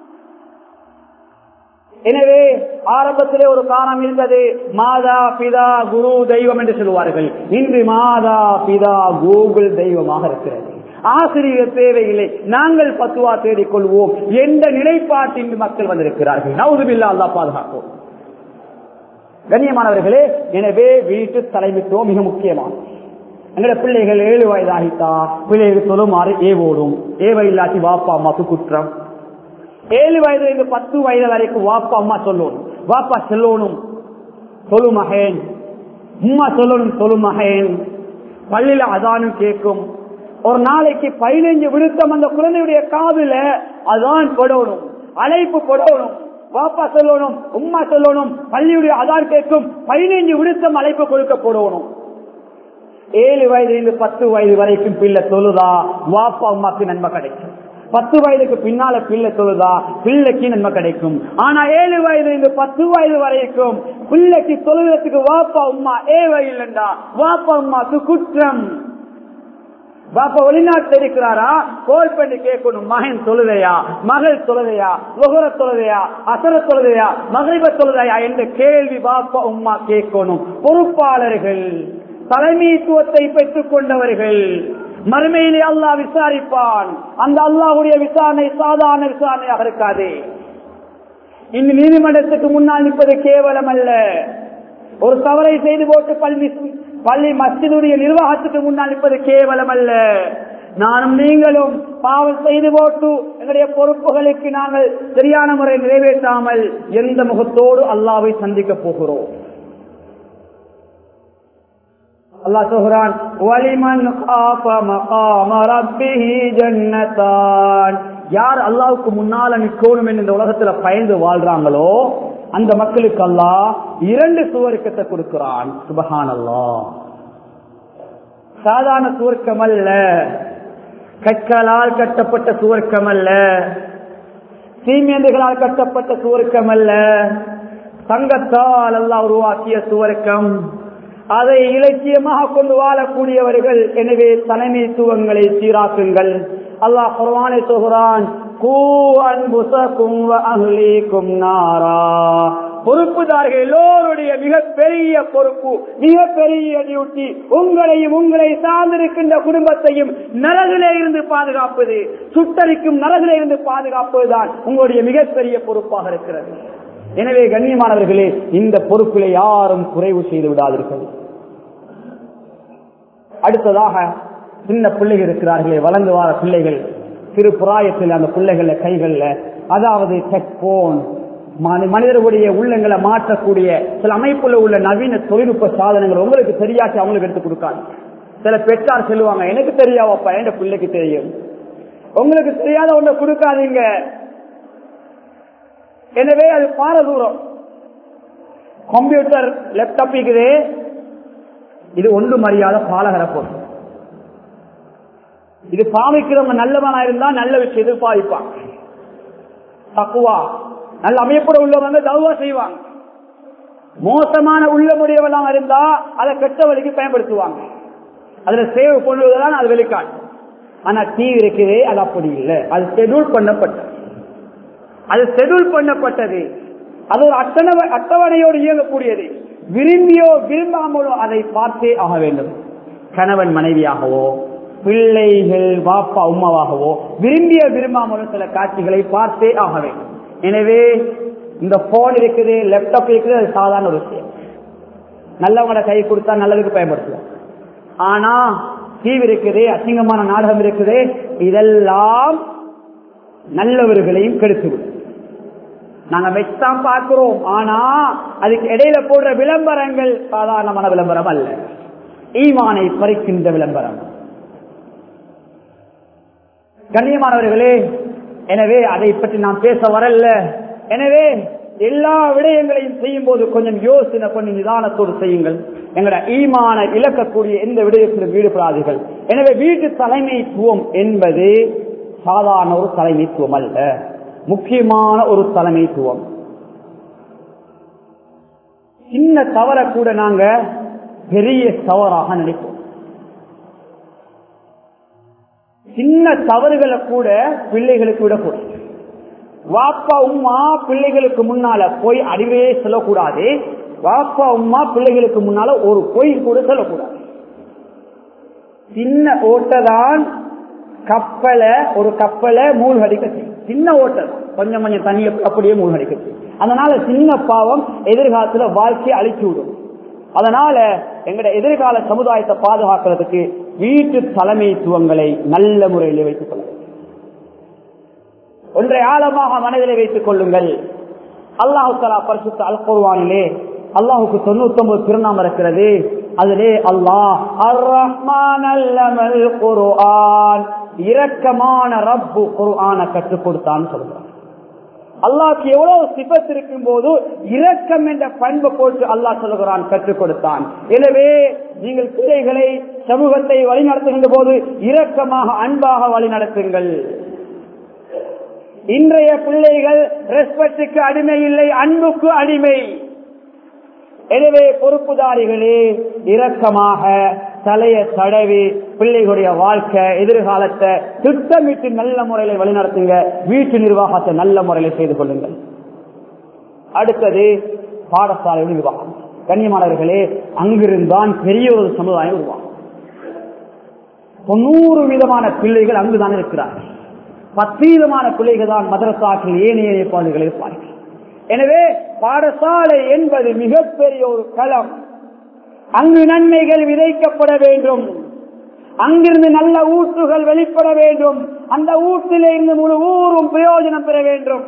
எனவே ஆரம்பத்திலே ஒரு காரணம் இருந்தது மாதா பிதா குரு தெய்வம் என்று சொல்லுவார்கள் இன்று மாதா பிதா கூகுள் தெய்வமாக இருக்கிறது ஆசிரியர் தேவையில்லை நாங்கள் பத்துவா தேடிக்கொள்வோம் எந்த நிலைப்பாட்டின் மக்கள் வந்திருக்கிறார்கள் நவுதுபில்லா அல்லா பாதுகாப்போம் கண்ணியமானவர்களே எனவே வீட்டு தலைமைத்துவம் மிக முக்கியமானது எங்களோட பிள்ளைகள் ஏழு வயதாகிட்டா பிள்ளைகள் சொல்லுமாறு ஏவோடும் ஏவ இல்லாட்டி வாப்பா அம்மாக்கு குற்றம் ஏழு வயதுல இருந்து பத்து வயது வரைக்கும் வாப்பா அம்மா சொல்லணும் வாப்பா சொல்லணும் சொல்லு மகேன் உம்மா சொல்லணும் சொல்லு மகேன் பள்ளியில அதானும் கேட்கும் ஒரு நாளைக்கு பதினைஞ்சு விழுத்தம் அந்த குழந்தையுடைய காதுல அதான் போடணும் அழைப்பு போடணும் வாப்பா சொல்லணும் உம்மா சொல்லணும் பள்ளியுடைய அதான் கேட்கும் பதினைஞ்சு விழுத்தம் அழைப்பு கொடுக்க போடணும் ஏழு வயதிலிருந்து பத்து வயது வரைக்கும் பிள்ளை தொழுதா வாப்பா அம்மாக்கு நன்மை கிடைக்கும் பத்து வயதுக்கு பின்னால பிள்ளை தொழுதா பிள்ளைக்கு நன்மை கிடைக்கும் ஆனா ஏழு வயது இருந்து பத்து வயது வரைக்கும் பிள்ளைக்கு தொழுகிறதுக்கு வாப்பா உமா ஏவ இல்லைண்டா வாப்பா உமாக்கு குற்றம் பாப்பா வெளிநாட்டில் இருக்கிறாரா கோல் பண்ணி கேட்கணும் மகன் தொழுதையா மகள் தொழுதையா ஒகர தொழுதையா அசர தொழுதையா மகிழ்வ தொழுதையா என்ற கேள்வி பாப்பா உமா கேட்கணும் பொறுப்பாளர்கள் தலைமைத்துவத்தை பெற்றுக் கொண்டவர்கள் மறுமையிலே அல்லாஹ் விசாரிப்பான் அந்த அல்லாஹுடைய விசாரணை சாதாரண விசாரணையாக இருக்காது இந்த நீதிமன்றத்துக்கு முன்னால் நிற்பது கேவலம் அல்ல ஒரு தவறை செய்து போட்டு பள்ளி பள்ளி மஸ்ஜிதுடைய நிர்வாகத்துக்கு முன்னால் நிற்பது கேவலம் அல்ல நானும் நீங்களும் பாவம் செய்து போட்டு எங்களுடைய பொறுப்புகளுக்கு நாங்கள் சரியான முறை நிறைவேற்றாமல் எந்த முகத்தோடு அல்லாவை சந்திக்க போகிறோம் அல்லா சொல்கிறான் வலிமன் ஜன்னதான் யார் அல்லாவுக்கு முன்னால நிக்கணும் இந்த உலகத்துல பயந்து வாழ்றாங்களோ அந்த மக்களுக்கு அல்லா இரண்டு சுவர்க்கத்தை கொடுக்கிறான் சுபஹான் அல்லா சாதாரண சுவர்க்கம் அல்ல கற்களால் கட்டப்பட்ட சுவர்க்கம் அல்ல சீமேந்துகளால் கட்டப்பட்ட சுவர்க்கம் அல்ல தங்கத்தால் அல்லா உருவாக்கிய சுவர்க்கம் அதை இலட்சியமாக கொண்டு வாழக்கூடியவர்கள் எனவே தலைமைத்துவங்களை சீராக்குங்கள் அல்லாஹ் குர்வானை சொல்கிறான் பொறுப்புதார்கள் எல்லோருடைய மிகப்பெரிய பொறுப்பு மிகப்பெரிய டியூட்டி உங்களையும் உங்களை சார்ந்திருக்கின்ற குடும்பத்தையும் நரகிலே இருந்து பாதுகாப்பது சுட்டரிக்கும் நரகிலே இருந்து பாதுகாப்பதுதான் உங்களுடைய மிகப்பெரிய பொறுப்பாக இருக்கிறது எனவே கண்ணியமானவர்களே இந்த பொறுப்பிலே யாரும் குறைவு செய்து விடாதீர்கள் அடுத்ததாக சின்ன பிள்ளைகள் இருக்கிறார்களே வளர்ந்து வார பிள்ளைகள் சிறு புராயத்தில் அந்த பிள்ளைகள கைகள்ல அதாவது டெக் போன் மனி- மனிதர்களுடைய உள்ளங்களை மாற்றக்கூடிய சில அமைப்புல உள்ள நவீன தொழில்நுட்ப சாதனங்கள் உங்களுக்கு தெரியாச்சு அவங்களுக்கு எடுத்து கொடுக்காது சில பெற்றார் சொல்லுவாங்க எனக்கு தெரியாவப்பா என் பிள்ளைக்கு தெரியும் உங்களுக்கு தெரியாத ஒண்ணு கொடுக்காதீங்க எனவே அது பாரதூரம் கம்ப்யூட்டர் லேப்டாப் இருக்குது இது ஒன்று மரியாத பாலகர பொருள் இது பாவிக்கிறவங்க நல்லவனா இருந்தா நல்ல விஷயத்தை பாவிப்பாங்க தக்குவா நல்ல அமைப்போட உள்ளவங்க தவா செய்வாங்க மோசமான உள்ளமுடையவெல்லாம் இருந்தா அதை கெட்ட வழிக்கு பயன்படுத்துவாங்க அதுல சேவ் கொள்வதுதான் அது வெளிக்காட்டும் ஆனா டிவி இருக்குது அது அப்படி இல்லை அது ஷெட்யூல் பண்ணப்பட்டது அது ஷெட்யூல் பண்ணப்பட்டது அது ஒரு அட்டணவ அட்டவணையோடு இயங்கக்கூடியது விரும்பியோ விரும்பாமலோ அதை பார்த்தே ஆக வேண்டும் கணவன் மனைவியாகவோ பிள்ளைகள் பாப்பா உமாவாகவோ விரும்பிய விரும்பாமலோ சில காட்சிகளை பார்த்தே ஆக வேண்டும் எனவே இந்த போன் இருக்குது லேப்டாப் இருக்குது அது சாதாரண ஒரு விஷயம் நல்லவங்களோட கை கொடுத்தா நல்லதுக்கு பயன்படுத்துவோம் ஆனா டிவி இருக்குது அசிங்கமான நாடகம் இருக்குது இதெல்லாம் நல்லவர்களையும் கெடுத்துவிடும் நாங்க வெச்சான் பார்க்கிறோம் ஆனா அதுக்கு இடையில போடுற விளம்பரங்கள் சாதாரணமான விளம்பரம் அல்ல ஈமானை பறிக்கின்ற விளம்பரம் கண்ணியமானவர்களே எனவே அதை பற்றி நாம் பேச வரல எனவே எல்லா விடயங்களையும் செய்யும் போது கொஞ்சம் யோசனை பண்ணி நிதானத்தோடு செய்யுங்கள் எங்களோட ஈமான இழக்கக்கூடிய எந்த விடயத்திலும் ஈடுபடாதீர்கள் எனவே வீட்டு தலைமைத்துவம் என்பது சாதாரண ஒரு தலைமைத்துவம் அல்ல முக்கியமான ஒரு தலைமைத்துவம் சின்ன தவற கூட நாங்க பெரிய தவறாக நினைப்போம் சின்ன தவறுகளை கூட பிள்ளைகளுக்கு விடக்கூடாது வாப்பா உம்மா பிள்ளைகளுக்கு முன்னால போய் அறிவே சொல்லக்கூடாது வாப்பா உம்மா பிள்ளைகளுக்கு முன்னால ஒரு பொய் கூட சொல்லக்கூடாது சின்ன ஓட்டதான் கப்பலை ஒரு கப்பலை மூழ்கடிக்க செய்யும் சின்ன ஓட்டம் கொஞ்சம் கொஞ்சம் தண்ணியை அப்படியே மூழ்கடிக்க செய்யும் அதனால சின்ன பாவம் எதிர்காலத்துல வாழ்க்கையை அழிச்சு விடும் அதனால எங்கட எதிர்கால சமுதாயத்தை பாதுகாக்கிறதுக்கு வீட்டு தலைமைத்துவங்களை நல்ல முறையில் வைத்துக் கொள்ள வேண்டும். ஒன்றை ஆழமாக மனதிலே வைத்துக் கொள்ளுங்கள் அல்லாஹு தலா பரிசுத்த அல் குர்வானிலே அல்லாஹுக்கு தொண்ணூத்தி ஒன்பது திருநாமம் இருக்கிறது அதிலே அல்லாஹ் அர் ரஹ்மான் அல்லமல் குர்ஆன் இரக்கமான ரப்பு குர்ஆனை கற்றுக் கொடுத்தான்னு சொல்றான் அல்லாஹ்க்கு எவ்வளவு சிபத் இருக்கும் போது இரக்கம் என்ற பண்பை போட்டு அல்லாஹ் சொல்லுகிறான் கற்றுக் கொடுத்தான் எனவே நீங்கள் பிள்ளைகளை சமூகத்தை வழிநடத்துகின்ற போது இரக்கமாக அன்பாக வழிநடத்துங்கள் இன்றைய பிள்ளைகள் ரெஸ்பெக்டுக்கு அடிமை இல்லை அன்புக்கு அடிமை எனவே பொறுப்புதாரிகளே இரக்கமாக தலைய தடவி பிள்ளைகளுடைய வாழ்க்கை எதிர்காலத்தை திட்டமிட்டு நல்ல முறையில வழிநடத்துங்க வீட்டு நிர்வாகத்தை நல்ல முறையில செய்து கொள்ளுங்கள் அடுத்தது பாடசாலை நிர்வாகம் கண்ணியமானவர்களே அங்கிருந்தான் பெரிய ஒரு சமுதாயம் உருவாகும் தொண்ணூறு விதமான பிள்ளைகள் அங்குதான் இருக்கிறார்கள் பத்து விதமான பிள்ளைகள் தான் மதரசாக்கள் ஏனைய ஏற்பாடுகள் இருப்பார்கள் எனவே பாடசாலை என்பது மிகப்பெரிய ஒரு களம் அங்கு நன்மைகள் விதைக்கப்பட வேண்டும் அங்கிருந்து நல்ல ஊற்றுகள் வெளிப்பட வேண்டும் அந்த ஊற்றிலே இருந்து முழு ஊரும் பிரயோஜனம் பெற வேண்டும்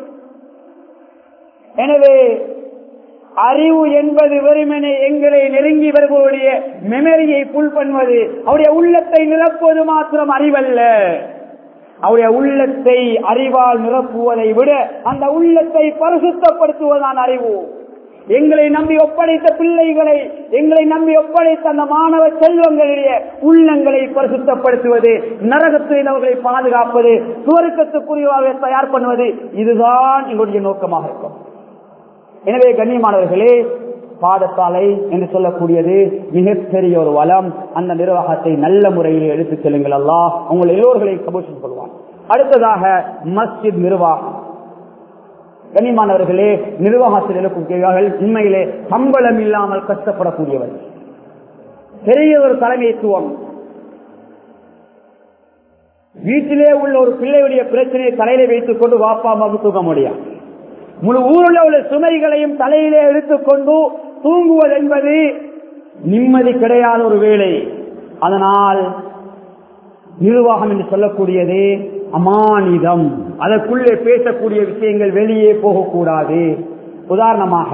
எனவே அறிவு என்பது வெறுமனே எங்களை நெருங்கி வருவதுடைய மெமரியை புல் பண்ணுவது அவருடைய உள்ளத்தை நிரப்புவது மாத்திரம் அறிவல்ல அவருடைய உள்ளத்தை அறிவால் நிரப்புவதை விட அந்த உள்ளத்தை பரிசுத்தப்படுத்துவதுதான் அறிவு எங்களை நம்பி ஒப்படைத்த பிள்ளைகளை எங்களை நம்பி ஒப்படைத்த அந்த மாணவ செல்வங்களுடைய உள்ளங்களை பரிசுத்தப்படுத்துவது நரகத்தில் அவர்களை பாதுகாப்பது சுவருக்கத்துக்குரியவாக தயார் பண்ணுவது இதுதான் எங்களுடைய நோக்கமாக இருக்கும் எனவே கண்ணியமானவர்களே பாடசாலை என்று சொல்லக்கூடியது மிகப்பெரிய ஒரு வளம் அந்த நிர்வாகத்தை நல்ல முறையில் எடுத்துச் செல்லுங்கள் அல்லா உங்கள் எல்லோர்களையும் கபூஷன் கொள்வான் அடுத்ததாக மஸ்ஜித் நிர்வாகம் கண்ணியமானவர்களே நிர்வாகத்தில் இருக்கக்கூடியவர்கள் உண்மையிலே சம்பளம் இல்லாமல் கஷ்டப்படக்கூடியவர் பெரிய ஒரு தலைமைத்துவம் வீட்டிலே உள்ள ஒரு பிள்ளையுடைய பிரச்சனையை தலையில வைத்துக் கொண்டு வாப்பா அம்மாவுக்கு தூக்க முடியாது முழு ஊரில் உள்ள சுமைகளையும் தலையிலே எடுத்துக்கொண்டு தூங்குவது என்பது நிம்மதி கிடையாத ஒரு வேலை அதனால் நிர்வாகம் என்று சொல்லக்கூடியது அமானிதம் அதற்குள்ளே பேசக்கூடிய விஷயங்கள் வெளியே போகக்கூடாது உதாரணமாக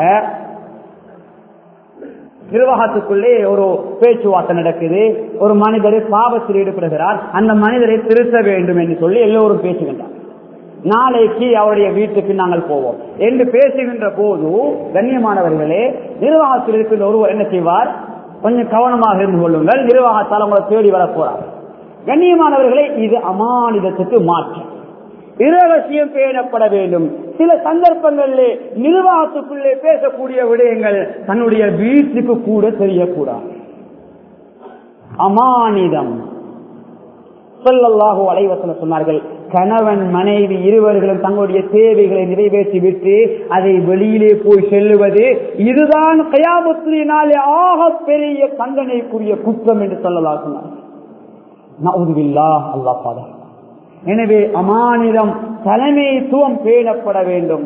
நிர்வாகத்துக்குள்ளே ஒரு பேச்சுவார்த்தை நடக்குது ஒரு மனிதர் பாவத்தில் ஈடுபடுகிறார் அந்த மனிதரை திருத்த வேண்டும் என்று சொல்லி எல்லோரும் பேசுகின்றார் நாளைக்கு அவருடைய வீட்டுக்கு நாங்கள் போவோம் என்று பேசுகின்ற போது கண்ணியமானவர்களே நிர்வாகத்தில் இருக்கின்ற ஒருவர் என்ன செய்வார் கொஞ்சம் கவனமாக இருந்து கொள்ளுங்கள் நிர்வாகத்தால் உங்களை தேடி வர போறார் கண்ணியமானவர்களே இது அமானிதத்துக்கு மாற்றம் இரகசியம் பேணப்பட வேண்டும் சில சந்தர்ப்பங்களிலே நிர்வாகத்துக்குள்ளே பேசக்கூடிய விடயங்கள் தன்னுடைய வீட்டுக்கு கூட தெரியக்கூடாது அமானிதம் சொல்லல்லாஹோ அலைவசன சொன்னார்கள் கணவன் மனைவி இருவர்களும் தங்களுடைய தேவைகளை நிறைவேற்றி விட்டு அதை வெளியிலே போய் செல்லுவது இதுதான் கயாமத்தினாலே ஆக பெரிய தண்டனைக்குரிய குற்றம் என்று சொல்லலாம் சொன்னார் நவுதுவில்லா அல்லா பாதா எனவே அமானிதம் தலைமைத்துவம் பேணப்பட வேண்டும்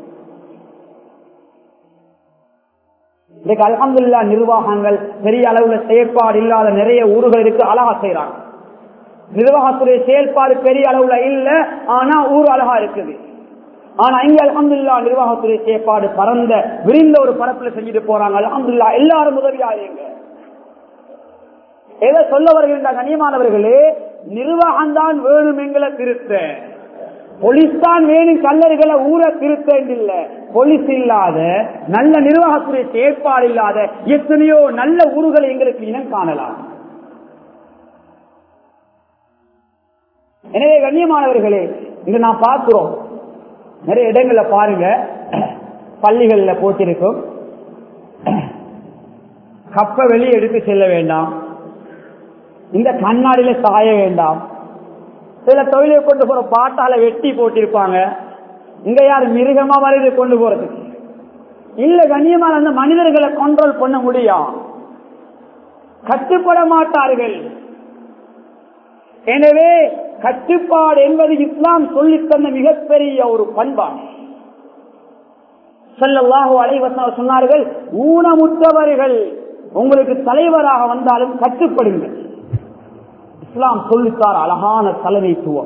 இன்னைக்கு அலமதுல்லா நிர்வாகங்கள் பெரிய அளவுல செயற்பாடு இல்லாத நிறைய ஊர்கள் இருக்கு அழகா செய்யறாங்க நிர்வாகத்துடைய செயல்பாடு பெரிய அளவுல இல்ல ஆனா ஊர் அழகா இருக்குது ஆனா இங்க அலமதுல்லா நிர்வாகத்துடைய செயற்பாடு பரந்த விரிந்த ஒரு பரப்புல செஞ்சுட்டு போறாங்க அலமதுல்லா எல்லாரும் உதவியாருங்க எதை சொல்ல வருகின்ற கண்ணியமானவர்களே நிர்வாகம் தான் வேணும் எங்களை திருத்த போலீஸ் தான் வேணும் கல்லர்களை ஊர திருத்த இல்ல போலீஸ் இல்லாத நல்ல நிர்வாகத்துடைய செயற்பாடு இல்லாத எத்தனையோ நல்ல ஊர்களை எங்களுக்கு இனம் காணலாம் எனவே கண்ணியமானவர்களே இங்க நான் பார்க்கிறோம் நிறைய இடங்கள்ல பாருங்க பள்ளிகள்ல போட்டிருக்கும் கப்ப வெளியே எடுத்து செல்ல வேண்டாம் இந்த கண்ணாடியில சாய வேண்டாம் சில தொழிலை கொண்டு போற பாட்டால வெட்டி போட்டிருப்பாங்க இங்க யார் மிருகமா வருது கொண்டு போறதுக்கு இல்ல கண்ணியமான அந்த மனிதர்களை கண்ட்ரோல் பண்ண முடியும் கட்டுப்பட மாட்டார்கள் எனவே கட்டுப்பாடு என்பது இஸ்லாம் சொல்லித்தந்த மிகப்பெரிய ஒரு பண்பாடு சொல்லல்லாஹோ அலைவச சொன்னார்கள் ஊனமுற்றவர்கள் உங்களுக்கு தலைவராக வந்தாலும் கட்டுப்படுங்கள் இஸ்லாம் சொல்லித்தார் அழகான தலைமைத்துவம்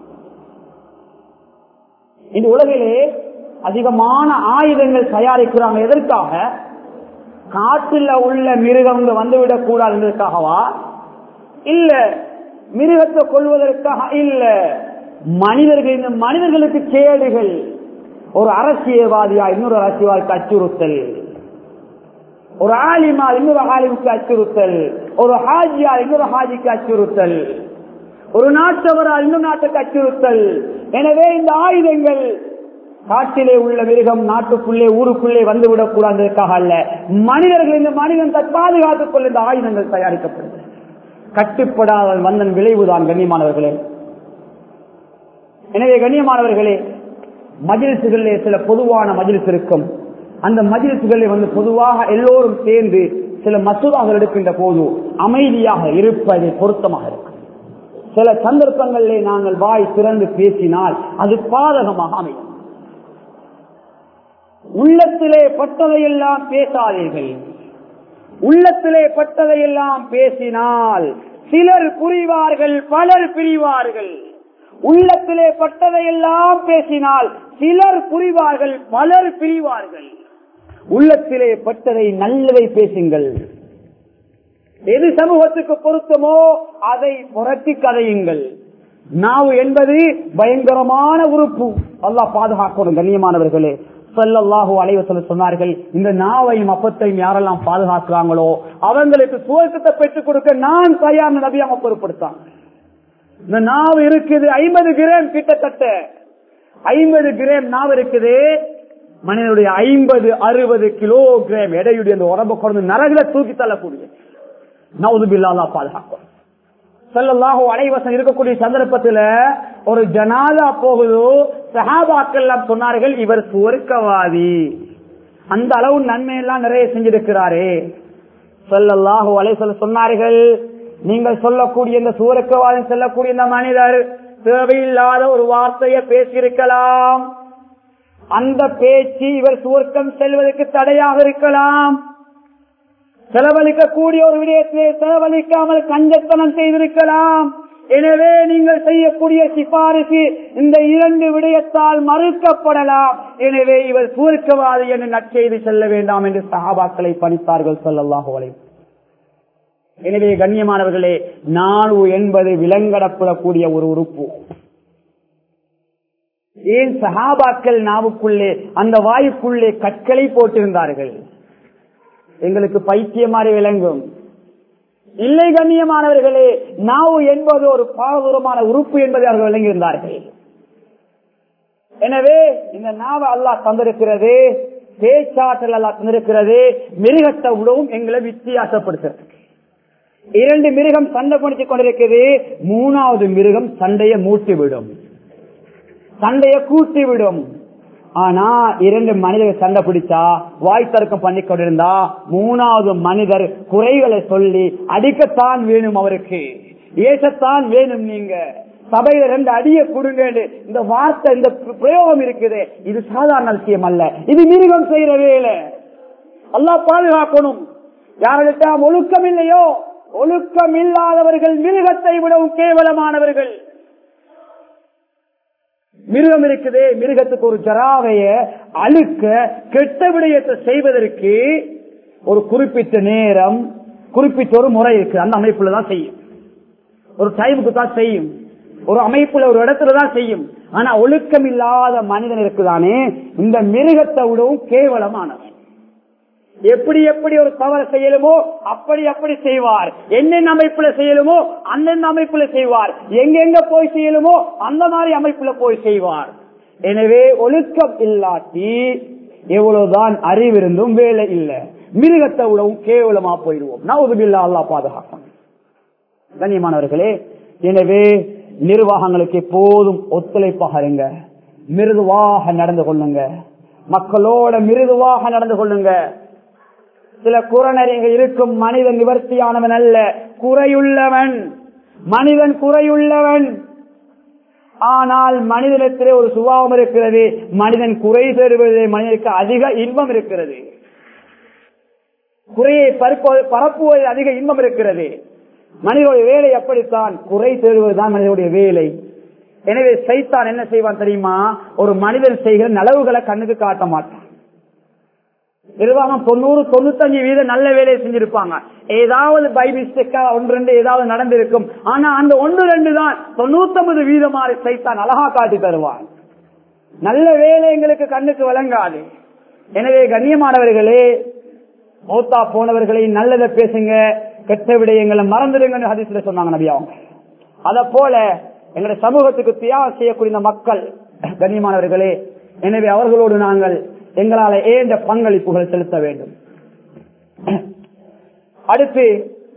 இந்த உலகிலே அதிகமான ஆயுதங்கள் தயாரிக்கிறாங்க எதற்காக காட்டுல உள்ள மிருகம் வந்துவிடக் கூடாது என்பதற்காகவா இல்ல மிருகத்தை கொள்வதற்காக இல்ல மனிதர்கள் இந்த மனிதர்களுக்கு கேடுகள் ஒரு அரசியல்வாதியா இன்னொரு அரசியல்வாதிக்கு அச்சுறுத்தல் ஒரு ஆலிமா இன்னொரு ஆலிமுக்கு அச்சுறுத்தல் ஒரு ஹாஜியா இன்னொரு ஹாஜிக்கு அச்சுறுத்தல் ஒரு நாட்டவரா இன்னொரு நாட்டுக்கு அச்சுறுத்தல் எனவே இந்த ஆயுதங்கள் காட்டிலே உள்ள மிருகம் நாட்டுக்குள்ளே ஊருக்குள்ளே வந்து விடக்கூடாதற்காக அல்ல மனிதர்கள் இந்த மனிதன் பாதுகாத்துக் கொள்ள இந்த ஆயுதங்கள் தயாரிக்கப்படுது கட்டுப்படாத வந்தன் விளைவுதான் கண்ணியமானவர்களே எனவே கண்ணியமானவர்களே மஜிலிசுகளிலே சில பொதுவான மஜிலிஸ் இருக்கும் அந்த மஜிலிசுகளில் வந்து பொதுவாக எல்லோரும் சேர்ந்து சில மசூதாக்கள் எடுக்கின்ற போது அமைதியாக இருப்பது பொருத்தமாக இருக்கும் சில சந்தர்ப்பங்களிலே நாங்கள் வாய் திறந்து பேசினால் அது பாதகமாக அமையும் உள்ளத்திலே பட்டதையெல்லாம் பேசாதீர்கள் உள்ளத்திலே பட்டதையெல்லாம் பேசினால் சிலர் புரிவார்கள் பலர் பிரிவார்கள் உள்ளத்திலே பட்டதையெல்லாம் பேசினால் சிலர் புரிவார்கள் பலர் பிரிவார்கள் உள்ளத்திலே பட்டதை நல்லதை பேசுங்கள் எது சமூகத்துக்கு பொருத்தமோ அதை புரட்டி கதையுங்கள் நாவு என்பது பயங்கரமான உறுப்பு அல்லாஹ் பாதுகாக்கணும் கண்ணியமானவர்களே சொல்லல்லாஹு அலைவசல சொன்னார்கள் இந்த நாவையும் அப்பத்தையும் யாரெல்லாம் பாதுகாக்கிறாங்களோ அவங்களுக்கு சுவர்க்கத்தை பெற்றுக் கொடுக்க நான் தயார் நபியாக பொருட்படுத்தான் இந்த நாவு இருக்குது ஐம்பது கிராம் கிட்டத்தட்ட ஐம்பது கிராம் நாவு இருக்குது மனிதனுடைய ஐம்பது அறுபது கிலோகிராம் எடையுடைய அந்த உடம்பு கொண்டு நரகில தூக்கி தள்ளக்கூடிய நவுது பில்லாதா பாதுகாக்கும் செல்லல்லாஹோ அனைவசம் இருக்கக்கூடிய சந்தர்ப்பத்துல ஒரு ஜனாதா போகுது சஹாபாக்கள் சொன்னார்கள் இவர் சுவர்க்கவாதி அந்த அளவு நன்மை எல்லாம் நிறைய செஞ்சிருக்கிறாரே சொல்லல்லாஹோ அலைவசம் சொன்னார்கள் நீங்கள் சொல்லக்கூடிய இந்த சுவர்க்கவாதி சொல்லக்கூடிய இந்த மனிதர் தேவையில்லாத ஒரு வார்த்தையை பேசியிருக்கலாம் அந்த பேச்சு இவர் சுவர்க்கம் செல்வதற்கு தடையாக இருக்கலாம் செலவழிக்கக்கூடிய ஒரு விடயத்திலே செலவழிக்காமல் கஞ்சத்தனம் செய்திருக்கலாம் எனவே நீங்கள் செய்யக்கூடிய சிபாரிசு இந்த இரண்டு விடயத்தால் மறுக்கப்படலாம் எனவே இவர் பூர்க்கவாதி என்று நற்செய்தி செல்ல வேண்டாம் என்று சஹாபாக்களை பணித்தார்கள் சொல்லல்லாஹு எனவே கண்ணியமானவர்களே நானு என்பது விலங்கடப்படக்கூடிய ஒரு உறுப்பு ஏன் சஹாபாக்கள் நாவுக்குள்ளே அந்த வாயுக்குள்ளே கற்களை போட்டிருந்தார்கள் எங்களுக்கு பைத்தியமாறி விளங்கும் இல்லை கண்ணியமானவர்களே நாவு என்பது ஒரு பாவதூரமான உறுப்பு என்பதை அவர்கள் விளங்கியிருந்தார்கள் எனவே இந்த நாவை அல்லாஹ் தந்திருக்கிறது பேச்சாற்றல் அல்லாஹ் தந்திருக்கிறது மிருகத்தை விடவும் எங்களை வித்தியாசப்படுத்துறது இரண்டு மிருகம் சண்டை பிடித்துக் கொண்டிருக்கிறது மூணாவது மிருகம் சண்டையை மூட்டிவிடும் சண்டையை கூட்டிவிடும் ஆனா இரண்டு மனிதர்கள் சண்டை பிடிச்சா வாய் தர்க்கம் பண்ணி கொண்டிருந்தா மூணாவது மனிதர் குறைகளை சொல்லி அடிக்கத்தான் வேணும் அவருக்கு ஏசத்தான் வேணும் நீங்க சபையில ரெண்டு அடிய கொடுங்க இந்த வார்த்தை இந்த பிரயோகம் இருக்குது இது சாதாரண விஷயம் அல்ல இது மிருகம் செய்யற வேலை அல்லா பாதுகாக்கணும் யார்கிட்ட ஒழுக்கம் இல்லையோ ஒழுக்கம் இல்லாதவர்கள் மிருகத்தை விடவும் கேவலமானவர்கள் மிருகம் இருக்குது மிருகத்துக்கு ஒரு ஜராவைய அழுக்க கெட்ட விடயத்தை செய்வதற்கு ஒரு குறிப்பிட்ட நேரம் குறிப்பிட்ட ஒரு முறை இருக்கு அந்த அமைப்புல தான் செய்யும் ஒரு டைமுக்கு தான் செய்யும் ஒரு அமைப்புல ஒரு இடத்துல தான் செய்யும் ஆனா ஒழுக்கம் இல்லாத மனிதன் இருக்குதானே இந்த மிருகத்தை விடவும் கேவலமானவன் எப்படி எப்படி ஒரு தவறு செய்யலுமோ அப்படி அப்படி செய்வார் என்னென்ன அமைப்புல செய்யலுமோ அந்தந்த அமைப்புல செய்வார் எங்கெங்க போய் செய்யலுமோ அந்த மாதிரி அமைப்புல போய் செய்வார் எனவே ஒழுக்கம் இல்லாட்டி எவ்வளவுதான் அறிவிருந்தும் வேலை இல்லை மிருகத்தை விடவும் கேவலமா போயிடுவோம் நவுதுபில்லா அல்லா பாதுகாக்கணும் கண்ணியமானவர்களே எனவே நிர்வாகங்களுக்கு எப்போதும் ஒத்துழைப்பாக இருங்க மிருதுவாக நடந்து கொள்ளுங்க மக்களோட மிருதுவாக நடந்து கொள்ளுங்க சில குறநறிகள் இருக்கும் மனிதன் நிவர்த்தியானவன் அல்ல குறையுள்ளவன் மனிதன் குறையுள்ளவன் ஆனால் மனிதனத்திலே ஒரு சுபாவம் இருக்கிறது மனிதன் குறை பெறுவதிலே மனிதனுக்கு அதிக இன்பம் இருக்கிறது குறையை பரப்புவதில் அதிக இன்பம் இருக்கிறது மனிதனுடைய வேலை அப்படித்தான் குறை தேடுவதுதான் மனிதனுடைய வேலை எனவே சைத்தான் என்ன செய்வான் தெரியுமா ஒரு மனிதன் செய்கிற நலவுகளை கண்ணுக்கு காட்ட மாட்டான் நிர்வாகம் தொண்ணூறு தொண்ணூத்தஞ்சு வீதம் நல்ல வேலையை செஞ்சிருப்பாங்க ஏதாவது பை மிஸ்டேக்கா ஒன்று ரெண்டு ஏதாவது நடந்திருக்கும் ஆனா அந்த ஒன்று ரெண்டு தான் தொண்ணூத்தொன்பது வீதமாறு சைத்தான் அழகா காட்டி தருவான் நல்ல வேலை எங்களுக்கு கண்ணுக்கு வழங்காது எனவே கண்ணியமானவர்களே மௌத்தா போனவர்களை நல்லதை பேசுங்க கெட்ட விடயங்களை மறந்துடுங்கன்னு ஹதீஸ்ல சொன்னாங்க நபி அவங்க அத போல எங்களுடைய சமூகத்துக்கு தியாகம் செய்யக்கூடிய மக்கள் கண்ணியமானவர்களே எனவே அவர்களோடு நாங்கள் எங்களால் ஏந்த பங்களிப்புகள் செலுத்த வேண்டும் அடுத்து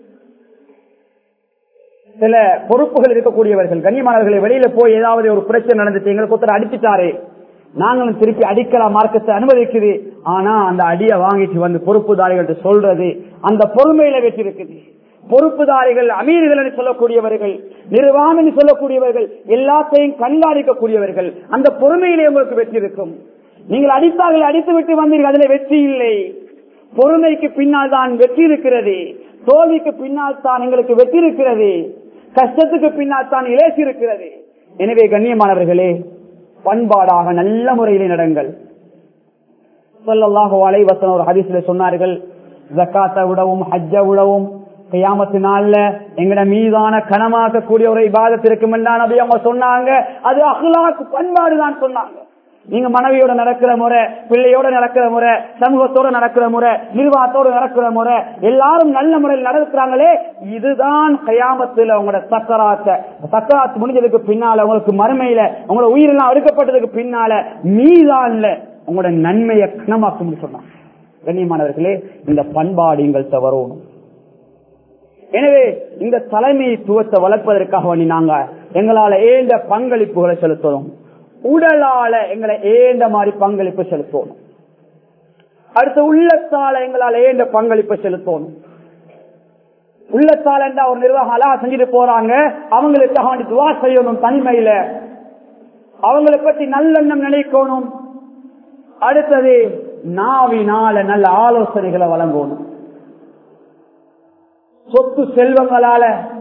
சில பொறுப்புகள் இருக்கக்கூடியவர்கள் கண்ணியமானவர்களை வெளியில போய் ஏதாவது ஒரு பிரச்சனை நடந்துச்சு எங்களுக்கு ஒருத்தர் அடிச்சுட்டாரு நாங்களும் திருப்பி அடிக்கலாம் மார்க்கத்தை அனுமதிக்குது ஆனா அந்த அடியை வாங்கிட்டு வந்து பொறுப்புதாரிகள் சொல்றது அந்த பொறுமையில வெற்றி இருக்குது பொறுப்புதாரிகள் அமீர்கள் என்று சொல்லக்கூடியவர்கள் நிர்வாகம் என்று சொல்லக்கூடியவர்கள் எல்லாத்தையும் கண்காணிக்கக்கூடியவர்கள் அந்த பொறுமையிலே உங்களுக்கு வெற்றி இருக்கும் நீங்கள் அடித்தார்கள் அடித்து விட்டு வந்தீர்கள் அதுல வெற்றி இல்லை பொறுமைக்கு பின்னால் தான் வெற்றி இருக்கிறது தோல்விக்கு பின்னால் தான் எங்களுக்கு வெற்றி இருக்கிறது கஷ்டத்துக்கு பின்னால் தான் இலேசி இருக்கிறது எனவே கண்ணியமானவர்களே பண்பாடாக நல்ல முறையிலே நடங்கள் சொல்லல்லாஹோ அலைவசன் ஒரு ஹதீஸ்ல சொன்னார்கள் ஜக்காத்தை விடவும் ஹஜ்ஜ விடவும் கையாமத்து நாள்ல எங்கட மீதான கனமாக்கக்கூடிய ஒரு இபாதத்து இருக்கும் நபி அவங்க சொன்னாங்க அது அகலாக்கு பண்பாடு தான் சொன்னாங்க நீங்க மனைவியோட நடக்கிற முறை பிள்ளையோட நடக்கிற முறை சமூகத்தோட நடக்கிற முறை நிர்வாகத்தோட நடக்கிற முறை எல்லாரும் நல்ல முறையில் நடக்கிறாங்களே இதுதான் கயாமத்துல உங்களோட சக்கராத்த சக்கராத்து முடிஞ்சதுக்கு பின்னால உங்களுக்கு மறுமையில உங்களோட உயிரெல்லாம் அடுக்கப்பட்டதுக்கு பின்னால மீதான்ல உங்களோட நன்மையை கனமாக்கும் சொன்னாங்க கண்ணியமானவர்களே இந்த பண்பாடு எங்கள்கிட்ட வரணும் எனவே இந்த தலைமைத்துவத்தை வளர்ப்பதற்காக வேண்டி நாங்க எங்களால ஏந்த பங்களிப்புகளை செலுத்தணும் உடலால எங்களை ஏந்த மாதிரி பங்களிப்பு செலுத்தணும் அடுத்து உள்ளத்தால எங்களால ஏந்த பங்களிப்பு செலுத்தணும் உள்ளத்தால இருந்தா ஒரு நிர்வாகம் அழகா செஞ்சுட்டு போறாங்க அவங்களுக்காக வேண்டி துவா செய்யணும் தனிமையில அவங்களை பற்றி நல்லெண்ணம் நினைக்கணும் அடுத்தது நாவினால நல்ல ஆலோசனைகளை வழங்கணும் சொத்து செல்வங்களால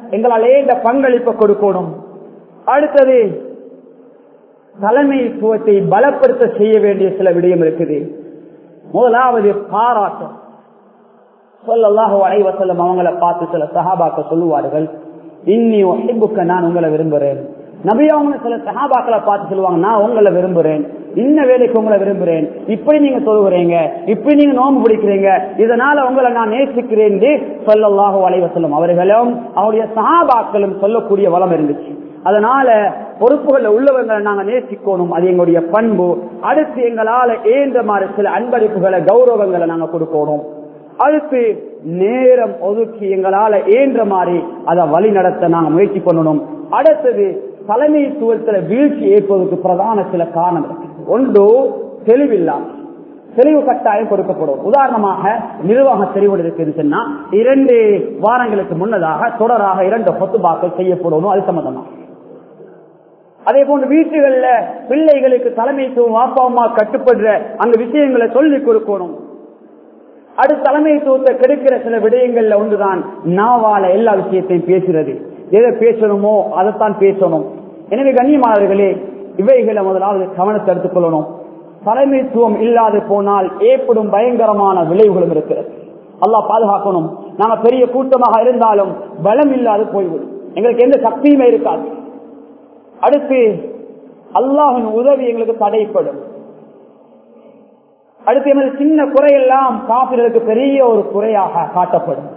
எங்களால் ஏந்த பங்களிப்பை கொடுக்கணும் அடுத்தது தலைமைத்துவத்தை பலப்படுத்த செய்ய வேண்டிய சில விடயம் இருக்குது முதலாவது பாராட்டம் சொல்லல்லாஹு அலைவசல்லம் அவங்கள பார்த்து சில சஹாபாக்க சொல்லுவார்கள் இன்னி ஒஹிபுக்க நான் உங்களை விரும்புறேன் நபி அவங்க சில சஹாபாக்களை பார்த்து சொல்லுவாங்க நான் உங்களை விரும்புறேன் இன்ன வேலைக்கு உங்களை விரும்புறேன் இப்படி நீங்க சொல்லுகிறீங்க இப்படி நீங்க நோம்பு பிடிக்கிறீங்க இதனால உங்களை நான் நேசிக்கிறேன் என்று சொல்லல்லாஹு அலைவசல்லம் அவர்களும் அவருடைய சஹாபாக்களும் சொல்லக்கூடிய வளம் இருந்துச்சு அதனால பொறுப்புகள் உள்ளவங்களை நாங்க நேசிக்கணும் அது எங்களுடைய பண்பு அடுத்து எங்களால ஏன்ற மாதிரி சில அன்பளிப்புகளை கௌரவங்களை நாங்க கொடுக்கணும் அடுத்து நேரம் ஒதுக்கி எங்களால ஏன்ற மாதிரி அதை வழி நடத்த நாங்க முயற்சி பண்ணணும் அடுத்தது தலைமைத்துவத்துல வீழ்ச்சி ஏற்பதற்கு பிரதான சில காரணம் இருக்கு ஒன்று தெளிவில்லாம தெளிவு கட்டாயம் கொடுக்கப்படும் உதாரணமாக நிர்வாக தெரிவு இருக்குன்னு சொன்னா இரண்டு வாரங்களுக்கு முன்னதாக தொடராக இரண்டு பொத்துபாக்கள் செய்யப்படணும் அது சம்பந்தமாக அதே போன்று வீட்டுகள்ல பிள்ளைகளுக்கு தலைமைத்துவம் வாப்பா அம்மா கட்டுப்படுற அந்த விஷயங்களை சொல்லி கொடுக்கணும் அடுத்த தலைமைத்துவத்தை கெடுக்கிற சில விடயங்கள்ல ஒன்றுதான் நாவால எல்லா விஷயத்தையும் பேசுறது எதை பேசணுமோ அதைத்தான் பேசணும் எனவே கண்ணியமானவர்களே இவைகளை முதலாவது கவனத்தை எடுத்துக் கொள்ளணும் தலைமைத்துவம் இல்லாது போனால் ஏற்படும் பயங்கரமான விளைவுகளும் இருக்கிறது அல்லாஹ் பாதுகாக்கணும் நாங்க பெரிய கூட்டமாக இருந்தாலும் பலம் இல்லாது போய்விடும் எங்களுக்கு எந்த சக்தியுமே இருக்காது அடுத்து அல்லாஹின் உதவி எங்களுக்கு தடைப்படும் அடுத்து எமது சின்ன குறையெல்லாம் காப்பிற்கு பெரிய ஒரு குறையாக காட்டப்படும்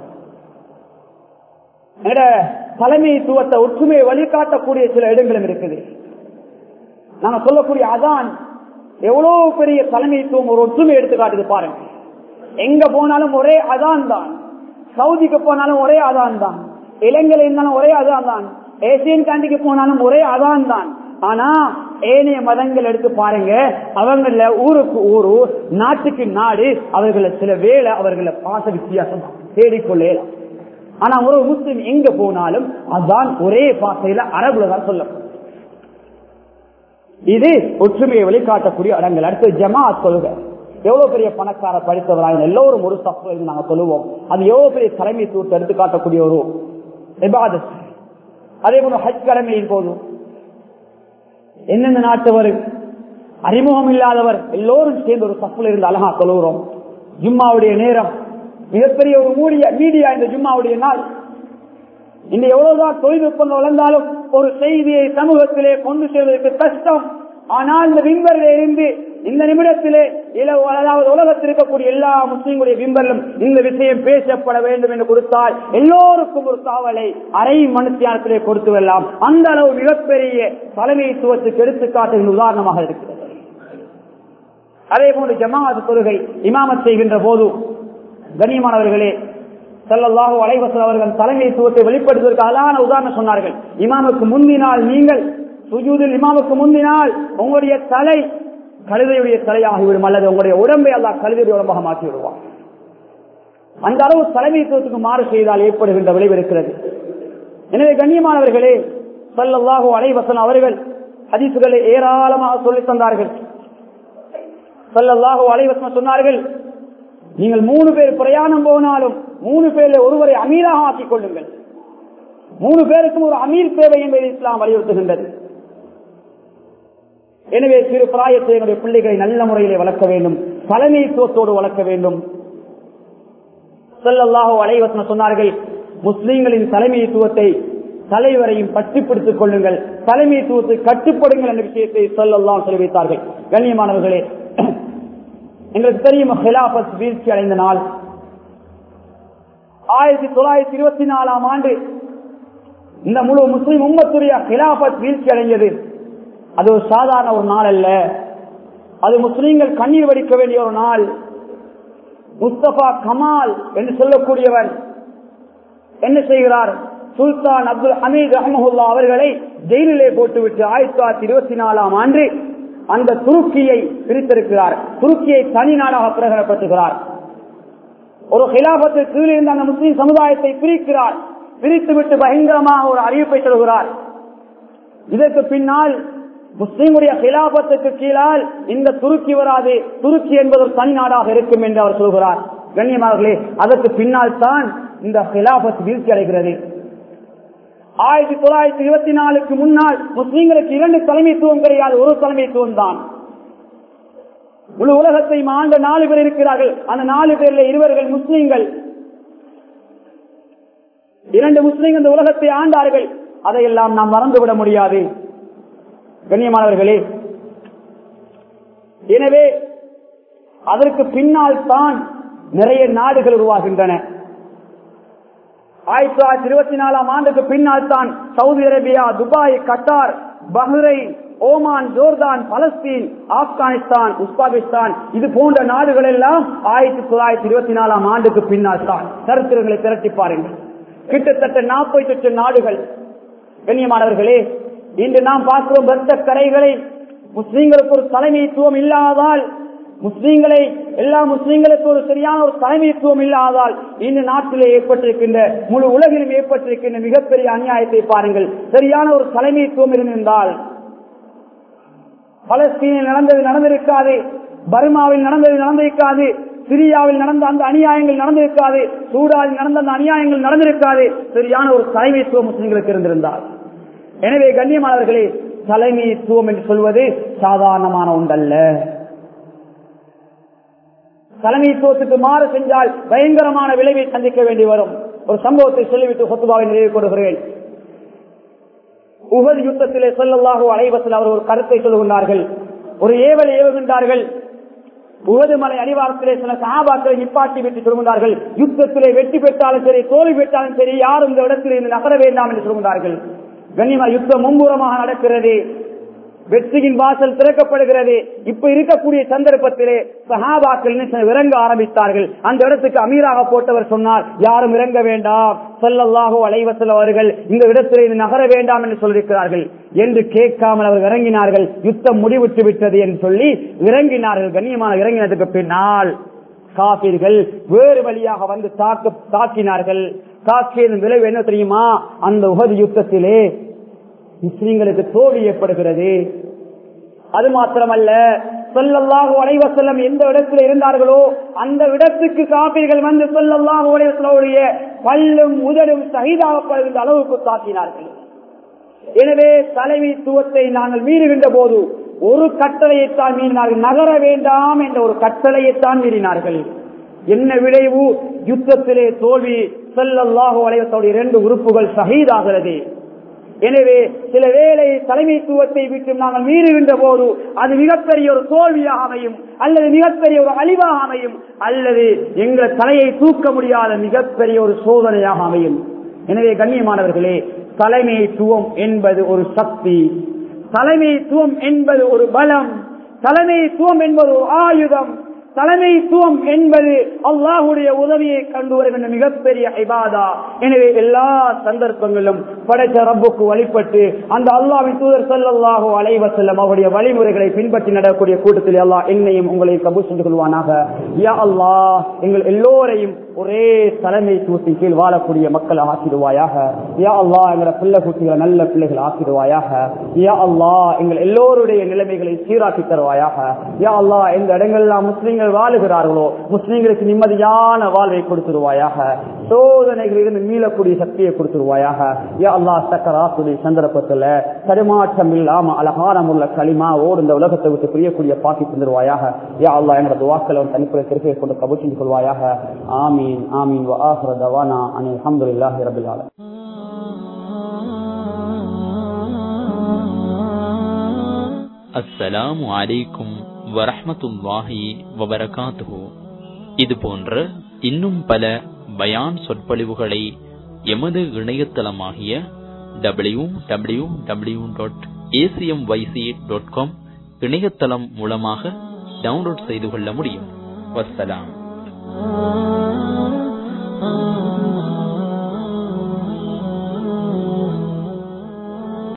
தலைமைத்துவத்தை ஒற்றுமையை வழிகாட்டக்கூடிய சில இடங்களும் இருக்குது நாங்க சொல்லக்கூடிய அதான் எவ்வளவு பெரிய தலைமைத்துவம் ஒரு ஒற்றுமை எடுத்து காட்டுது பாருங்க எங்க போனாலும் ஒரே அதான் தான் சவுதிக்கு போனாலும் ஒரே அதான் தான் இலங்கையில இருந்தாலும் ஒரே அதான் தான் ஏசியன் கண்டிக்கு போனாலும் ஒரே அதான் தான் ஆனா ஏனைய மதங்கள் எடுத்து பாருங்க அவங்கள ஊருக்கு ஊரு நாட்டுக்கு நாடு அவர்களை சில வேலை அவர்களை பாச வித்தியாசம் தேடிக்கொள்ளலாம் ஆனா ஒரு முஸ்லிம் எங்க போனாலும் அதான் ஒரே பாசையில அரபுல தான் சொல்லப்படும் இது ஒற்றுமையை வெளிக்காட்டக்கூடிய இடங்கள் அடுத்து ஜமாத் கொள்கை எவ்வளவு பெரிய பணக்கார படித்தவராக எல்லோரும் ஒரு சப்பு நாங்க சொல்லுவோம் அது எவ்வளவு பெரிய தலைமைத்துவத்தை எடுத்து காட்டக்கூடிய ஒரு இபாதத் அதே போல ஹஜ் கடமையின் போது எந்தெந்த நாட்டவர் அறிமுகம் இல்லாதவர் எல்லோரும் சேர்ந்து ஒரு சப்புல இருந்து அழகா கொள்கிறோம் ஜும்மாவுடைய நேரம் மிகப்பெரிய ஒரு மூடிய மீடியா இந்த ஜும்மாவுடைய நாள் இந்த எவ்வளவுதான் தொழில்நுட்பம் வளர்ந்தாலும் ஒரு செய்தியை சமூகத்திலே கொண்டு செல்வதற்கு கஷ்டம் ஆனால் இந்த விம்பரில் இருந்து இந்த நிமிடத்திலே அதாவது உலகத்தில் இருக்கக்கூடிய எல்லா முஸ்லீம்களுடைய விம்பரிலும் இந்த விஷயம் பேசப்பட வேண்டும் என்று கொடுத்தால் எல்லோருக்கும் ஒரு காவலை அரை மனுத்தியானத்திலே கொடுத்து வரலாம் அந்த அளவு மிகப்பெரிய தலைமைத்துவத்துக்கு எடுத்துக்காட்டுகின்ற உதாரணமாக இருக்கிறது அதே போன்று ஜமாத் கொள்கை இமாமத் செய்கின்ற போது கண்ணியமானவர்களே செல்லல்லாஹு அலைவசல் அவர்கள் தலைமைத்துவத்தை வெளிப்படுத்துவதற்கு அழகான உதாரணம் சொன்னார்கள் இமாமுக்கு முந்தினால் நீங்கள் சுஜூதில் இமாமுக்கு முந்தினால் உங்களுடைய தலை கழுதையுடைய தலையாகிவிடும் அல்லது உங்களுடைய உடம்பை அல்லா கழுதையுடைய உடம்பாக மாற்றி விடுவான் அந்த அளவு தலைமைத்துவத்துக்கு மாறு செய்தால் ஏற்படுகின்ற விளைவு இருக்கிறது எனவே கண்ணியமானவர்களே சல்லல்லாஹு அலைவசன் அவர்கள் ஹதீசுகளை ஏராளமாக சொல்லி தந்தார்கள் சல்லல்லாஹு அலைவசன் சொன்னார்கள் நீங்கள் மூணு பேர் பிரயாணம் போனாலும் மூணு பேர்ல ஒருவரை அமீராக ஆக்கிக் கொள்ளுங்கள் மூணு பேருக்கும் ஒரு அமீர் தேவை என்பதை இஸ்லாம் வலியுறுத்துகின்றது எனவே சிறு பிராயத்தை எங்களுடைய பிள்ளைகளை நல்ல முறையிலே வளர்க்க வேண்டும் தலைமைத்துவத்தோடு வளர்க்க வேண்டும் செல்லல்லாஹோ அலைவசன சொன்னார்கள் முஸ்லீம்களின் தலைமைத்துவத்தை தலைவரையும் பற்றி பிடித்துக் கொள்ளுங்கள் தலைமைத்துவத்தை கட்டுப்படுங்கள் என்ற விஷயத்தை சொல்லலாம் சொல்லி வைத்தார்கள் கண்ணியமானவர்களே எங்களுக்கு தெரியும் ஹிலாபத் வீழ்ச்சி அடைந்த நாள் ஆயிரத்தி தொள்ளாயிரத்தி இருபத்தி நாலாம் ஆண்டு இந்த முழு முஸ்லிம் உம்மத்துடைய ஹிலாபத் வீழ்ச்சி அடைந்தது அது ஒரு சாதாரண ஒரு நாள் அல்ல அது முஸ்லீம்கள் கண்ணீர் வடிக்க வேண்டிய ஒரு நாள் முஸ்தபா கமால் என்று சொல்லக்கூடியவர் என்ன செய்கிறார் சுல்தான் அப்துல் ஹமீத் ரஹமுல்லா அவர்களை ஜெயிலிலே போட்டுவிட்டு ஆயிரத்தி தொள்ளாயிரத்தி இருபத்தி நாலாம் ஆண்டு அந்த துருக்கியை பிரித்திருக்கிறார் துருக்கியை தனி நாடாக பிரகடனப்படுத்துகிறார் ஒரு ஹிலாபத்து கீழே இருந்த அந்த முஸ்லீம் சமுதாயத்தை பிரிக்கிறார் பிரித்துவிட்டு பயங்கரமாக ஒரு அறிவிப்பை சொல்கிறார் இதற்கு பின்னால் முஸ்லீமுடைய ஹிலாபத்துக்கு கீழால் இந்த துருக்கி வராது துருக்கி என்பது ஒரு தனி நாடாக இருக்கும் என்று அவர் சொல்கிறார் கண்ணியமார்களே அதற்கு பின்னால் தான் இந்த ஹிலாபத் வீழ்ச்சி அடைகிறது ஆயிரத்தி தொள்ளாயிரத்தி இருபத்தி நாலுக்கு முன்னால் முஸ்லீம்களுக்கு இரண்டு தலைமைத்துவம் கிடையாது ஒரு தலைமைத்துவம் தான் முழு உலகத்தை ஆண்ட நாலு பேர் இருக்கிறார்கள் அந்த நாலு பேர்ல இருவர்கள் முஸ்லீம்கள் இரண்டு முஸ்லீம்கள் இந்த உலகத்தை ஆண்டார்கள் அதையெல்லாம் நாம் மறந்துவிட முடியாது கண்ணியமானவர்களே எனவே அதற்கு பின்னால் தான் நிறைய நாடுகள் உருவாகின்றன ஆயிரத்தி தொள்ளாயிரத்தி இருபத்தி நாலாம் ஆண்டுக்கு பின்னால் தான் Saudi Arabia Dubai Qatar Bahrain Oman Jordan Palestine Afghanistan Uzbekistan இது போன்ற நாடுகள் எல்லாம் ஆயிரத்தி தொள்ளாயிரத்தி இருபத்தி நாலாம் ஆண்டுக்கு பின்னால் தான் சரித்திரங்களை திரட்டி பாருங்கள் கிட்டத்தட்ட நாற்பத்தி எட்டு நாடுகள் கண்ணியமானவர்களே இன்று நாம் பார்க்கிறோம் ரத்த கரைகளை முஸ்லீம்களுக்கு ஒரு தலைமைத்துவம் இல்லாதால் முஸ்லீம்களை எல்லா முஸ்லீம்களுக்கு ஒரு சரியான ஒரு தலைமைத்துவம் இல்லாதால் இந்த நாட்டிலே ஏற்பட்டிருக்கின்ற முழு உலகிலும் ஏற்பட்டிருக்கின்ற மிகப்பெரிய அநியாயத்தை பாருங்கள் சரியான ஒரு தலைமைத்துவம் இருந்திருந்தால் பலஸ்தீனில் நடந்தது நடந்திருக்காது பர்மாவில் நடந்தது நடந்திருக்காது சிரியாவில் நடந்த அந்த அநியாயங்கள் நடந்திருக்காது சூடாவில் நடந்த அந்த அநியாயங்கள் நடந்திருக்காது சரியான ஒரு தலைமைத்துவம் முஸ்லீம்களுக்கு இருந்திருந்தால் எனவே கண்ணியமானவர்களே தலைமைத்துவம் என்று சொல்வது சாதாரணமான ஒன்றல்ல தலைமைத்துவத்துக்கு மாறு செஞ்சால் பயங்கரமான விளைவை சந்திக்க வேண்டி வரும் ஒரு சம்பவத்தை சொல்லிவிட்டு சொத்துபாவை நிறைவு கொடுக்கிறேன் உகது யுத்தத்திலே சொல்லல்லாக அலைவசல் அவர் ஒரு கருத்தை சொல்லுகின்றார்கள் ஒரு ஏவலை ஏவுகின்றார்கள் உகது மலை அடிவாரத்திலே சில சகாபாக்களை நிப்பாட்டி விட்டு சொல்கின்றார்கள் யுத்தத்திலே வெற்றி பெற்றாலும் சரி தோல்வி பெற்றாலும் சரி யாரும் இந்த இடத்தில் இருந்து நகர வேண்டாம் என்று சொல்கின்றார்கள் கண்ணியமா யுத்தம் மும்புறமாக நடக்கிறது வெற்றியின் வாசல் திறக்கப்படுகிறது இப்ப இருக்கக்கூடிய சந்தர்ப்பத்திலே சஹாபாக்கள் இறங்க ஆரம்பித்தார்கள் அந்த இடத்துக்கு அமீராக போட்டவர் சொன்னார் யாரும் இறங்க வேண்டாம் சொல்லல்லாகோ அலைவசல் அவர்கள் இந்த இடத்திலே நகர வேண்டாம் என்று சொல்லியிருக்கிறார்கள் என்று கேட்காமல் அவர் இறங்கினார்கள் யுத்தம் முடிவிட்டு விட்டது என்று சொல்லி இறங்கினார்கள் கண்ணியமான இறங்கினதுக்கு பின்னால் காப்பீர்கள் வேறு வழியாக வந்து தாக்க தாக்கினார்கள் தாக்கியதன் விளைவு என்ன தெரியுமா அந்த உகது யுத்தத்திலே முஸ்லிம்களுக்கு தோல்வி ஏற்படுகிறது அது மாத்திரமல்ல சொல்லல்லாஹு அலைவசல்லம் எந்த இடத்துல இருந்தார்களோ அந்த இடத்துக்கு காப்பீர்கள் வந்து சொல்லல்லாஹு அலைவசலுடைய பல்லும் உதடும் சகிதாகப்படுகின்ற அளவுக்கு தாக்கினார்கள் எனவே தலைமைத்துவத்தை நாங்கள் மீறுகின்ற போது ஒரு கட்டளையைத்தான் மீறினார்கள் நகர வேண்டாம் என்ற ஒரு கட்டளையைத்தான் மீறினார்கள் என்ன விளைவு யுத்தத்திலே தோல்வி செல்லல்லாஹு அலைவசோடைய இரண்டு உறுப்புகள் சகிதாகிறது எனவே சில வேளை தலைமைத்துவத்தை விட்டு நாங்கள் மீறுகின்ற போது அது மிகப்பெரிய ஒரு தோல்வியாக அமையும் அல்லது மிகப்பெரிய ஒரு அழிவாக அமையும் அல்லது எங்கள் தலையை தூக்க முடியாத மிகப்பெரிய ஒரு சோதனையாக அமையும் எனவே கண்ணியமானவர்களே தலைமைத்துவம் என்பது ஒரு சக்தி தலைமைத்துவம் என்பது ஒரு பலம் தலைமைத்துவம் என்பது ஒரு ஆயுதம் தலைமைத்துவம் என்பது அல்லாஹுடைய உதவியை கண்டு வருகின்ற மிகப்பெரிய ஐபாதா எனவே எல்லா சந்தர்ப்பங்களிலும் படைச்ச ரப்புக்கு வழிபட்டு அந்த அல்லாவின் தூதர் செல்லல்லாஹோ அலைவ செல்லம் அவருடைய வழிமுறைகளை பின்பற்றி நடக்கக்கூடிய கூட்டத்தில் அல்லாஹ் என்னையும் உங்களை கபூர் சென்று கொள்வானாக யா அல்லாஹ் எங்கள் எல்லோரையும் ஒரே தலைமைத்துவத்தின் கீழ் வாழக்கூடிய மக்களை ஆக்கிடுவாயாக யா அல்லா எங்களை பிள்ளை குட்டிகளை நல்ல பிள்ளைகள் ஆக்கிடுவாயாக யா அல்லா எங்கள் எல்லோருடைய நிலைமைகளை சீராக்கி தருவாயாக யா அல்லா எந்த இடங்கள்லாம் முஸ்லீம்கள் வாழுகிறார்களோ முஸ்லீம்களுக்கு நிம்மதியான வாழ்வை கொடுத்துருவாயாக சோதனைகளிலிருந்து மீளக்கூடிய சக்தியை கொடுத்துருவாயாக யா அல்லா சக்கராத்துடைய சந்தர்ப்பத்துல தடுமாற்றம் இல்லாம அழகான முள்ள களிமா ஓடு இந்த உலகத்தை விட்டு பிரியக்கூடிய பாக்கி தந்துருவாயாக யா அல்லா எங்களோட துவாக்களை தனிப்புற திருப்பை கொண்டு கபூர் செஞ்சு கொள்வாயாக ஆமீன் آمين وآخر دوانا أن الحمد لله رب العالمين அஸ்ஸலாமு அலைக்கும் வரஹ்மத்துல்லாஹி வபரகாத்துஹு இது போன்ற இன்னும் பல பயான் சொற்பொழிவுகளை எமது இணையதளமாகிய W W W dot ACM YC dot com இணையதளம் மூலமாக டவுன்லோட் செய்து கொள்ள முடியும் வசலாம் Ah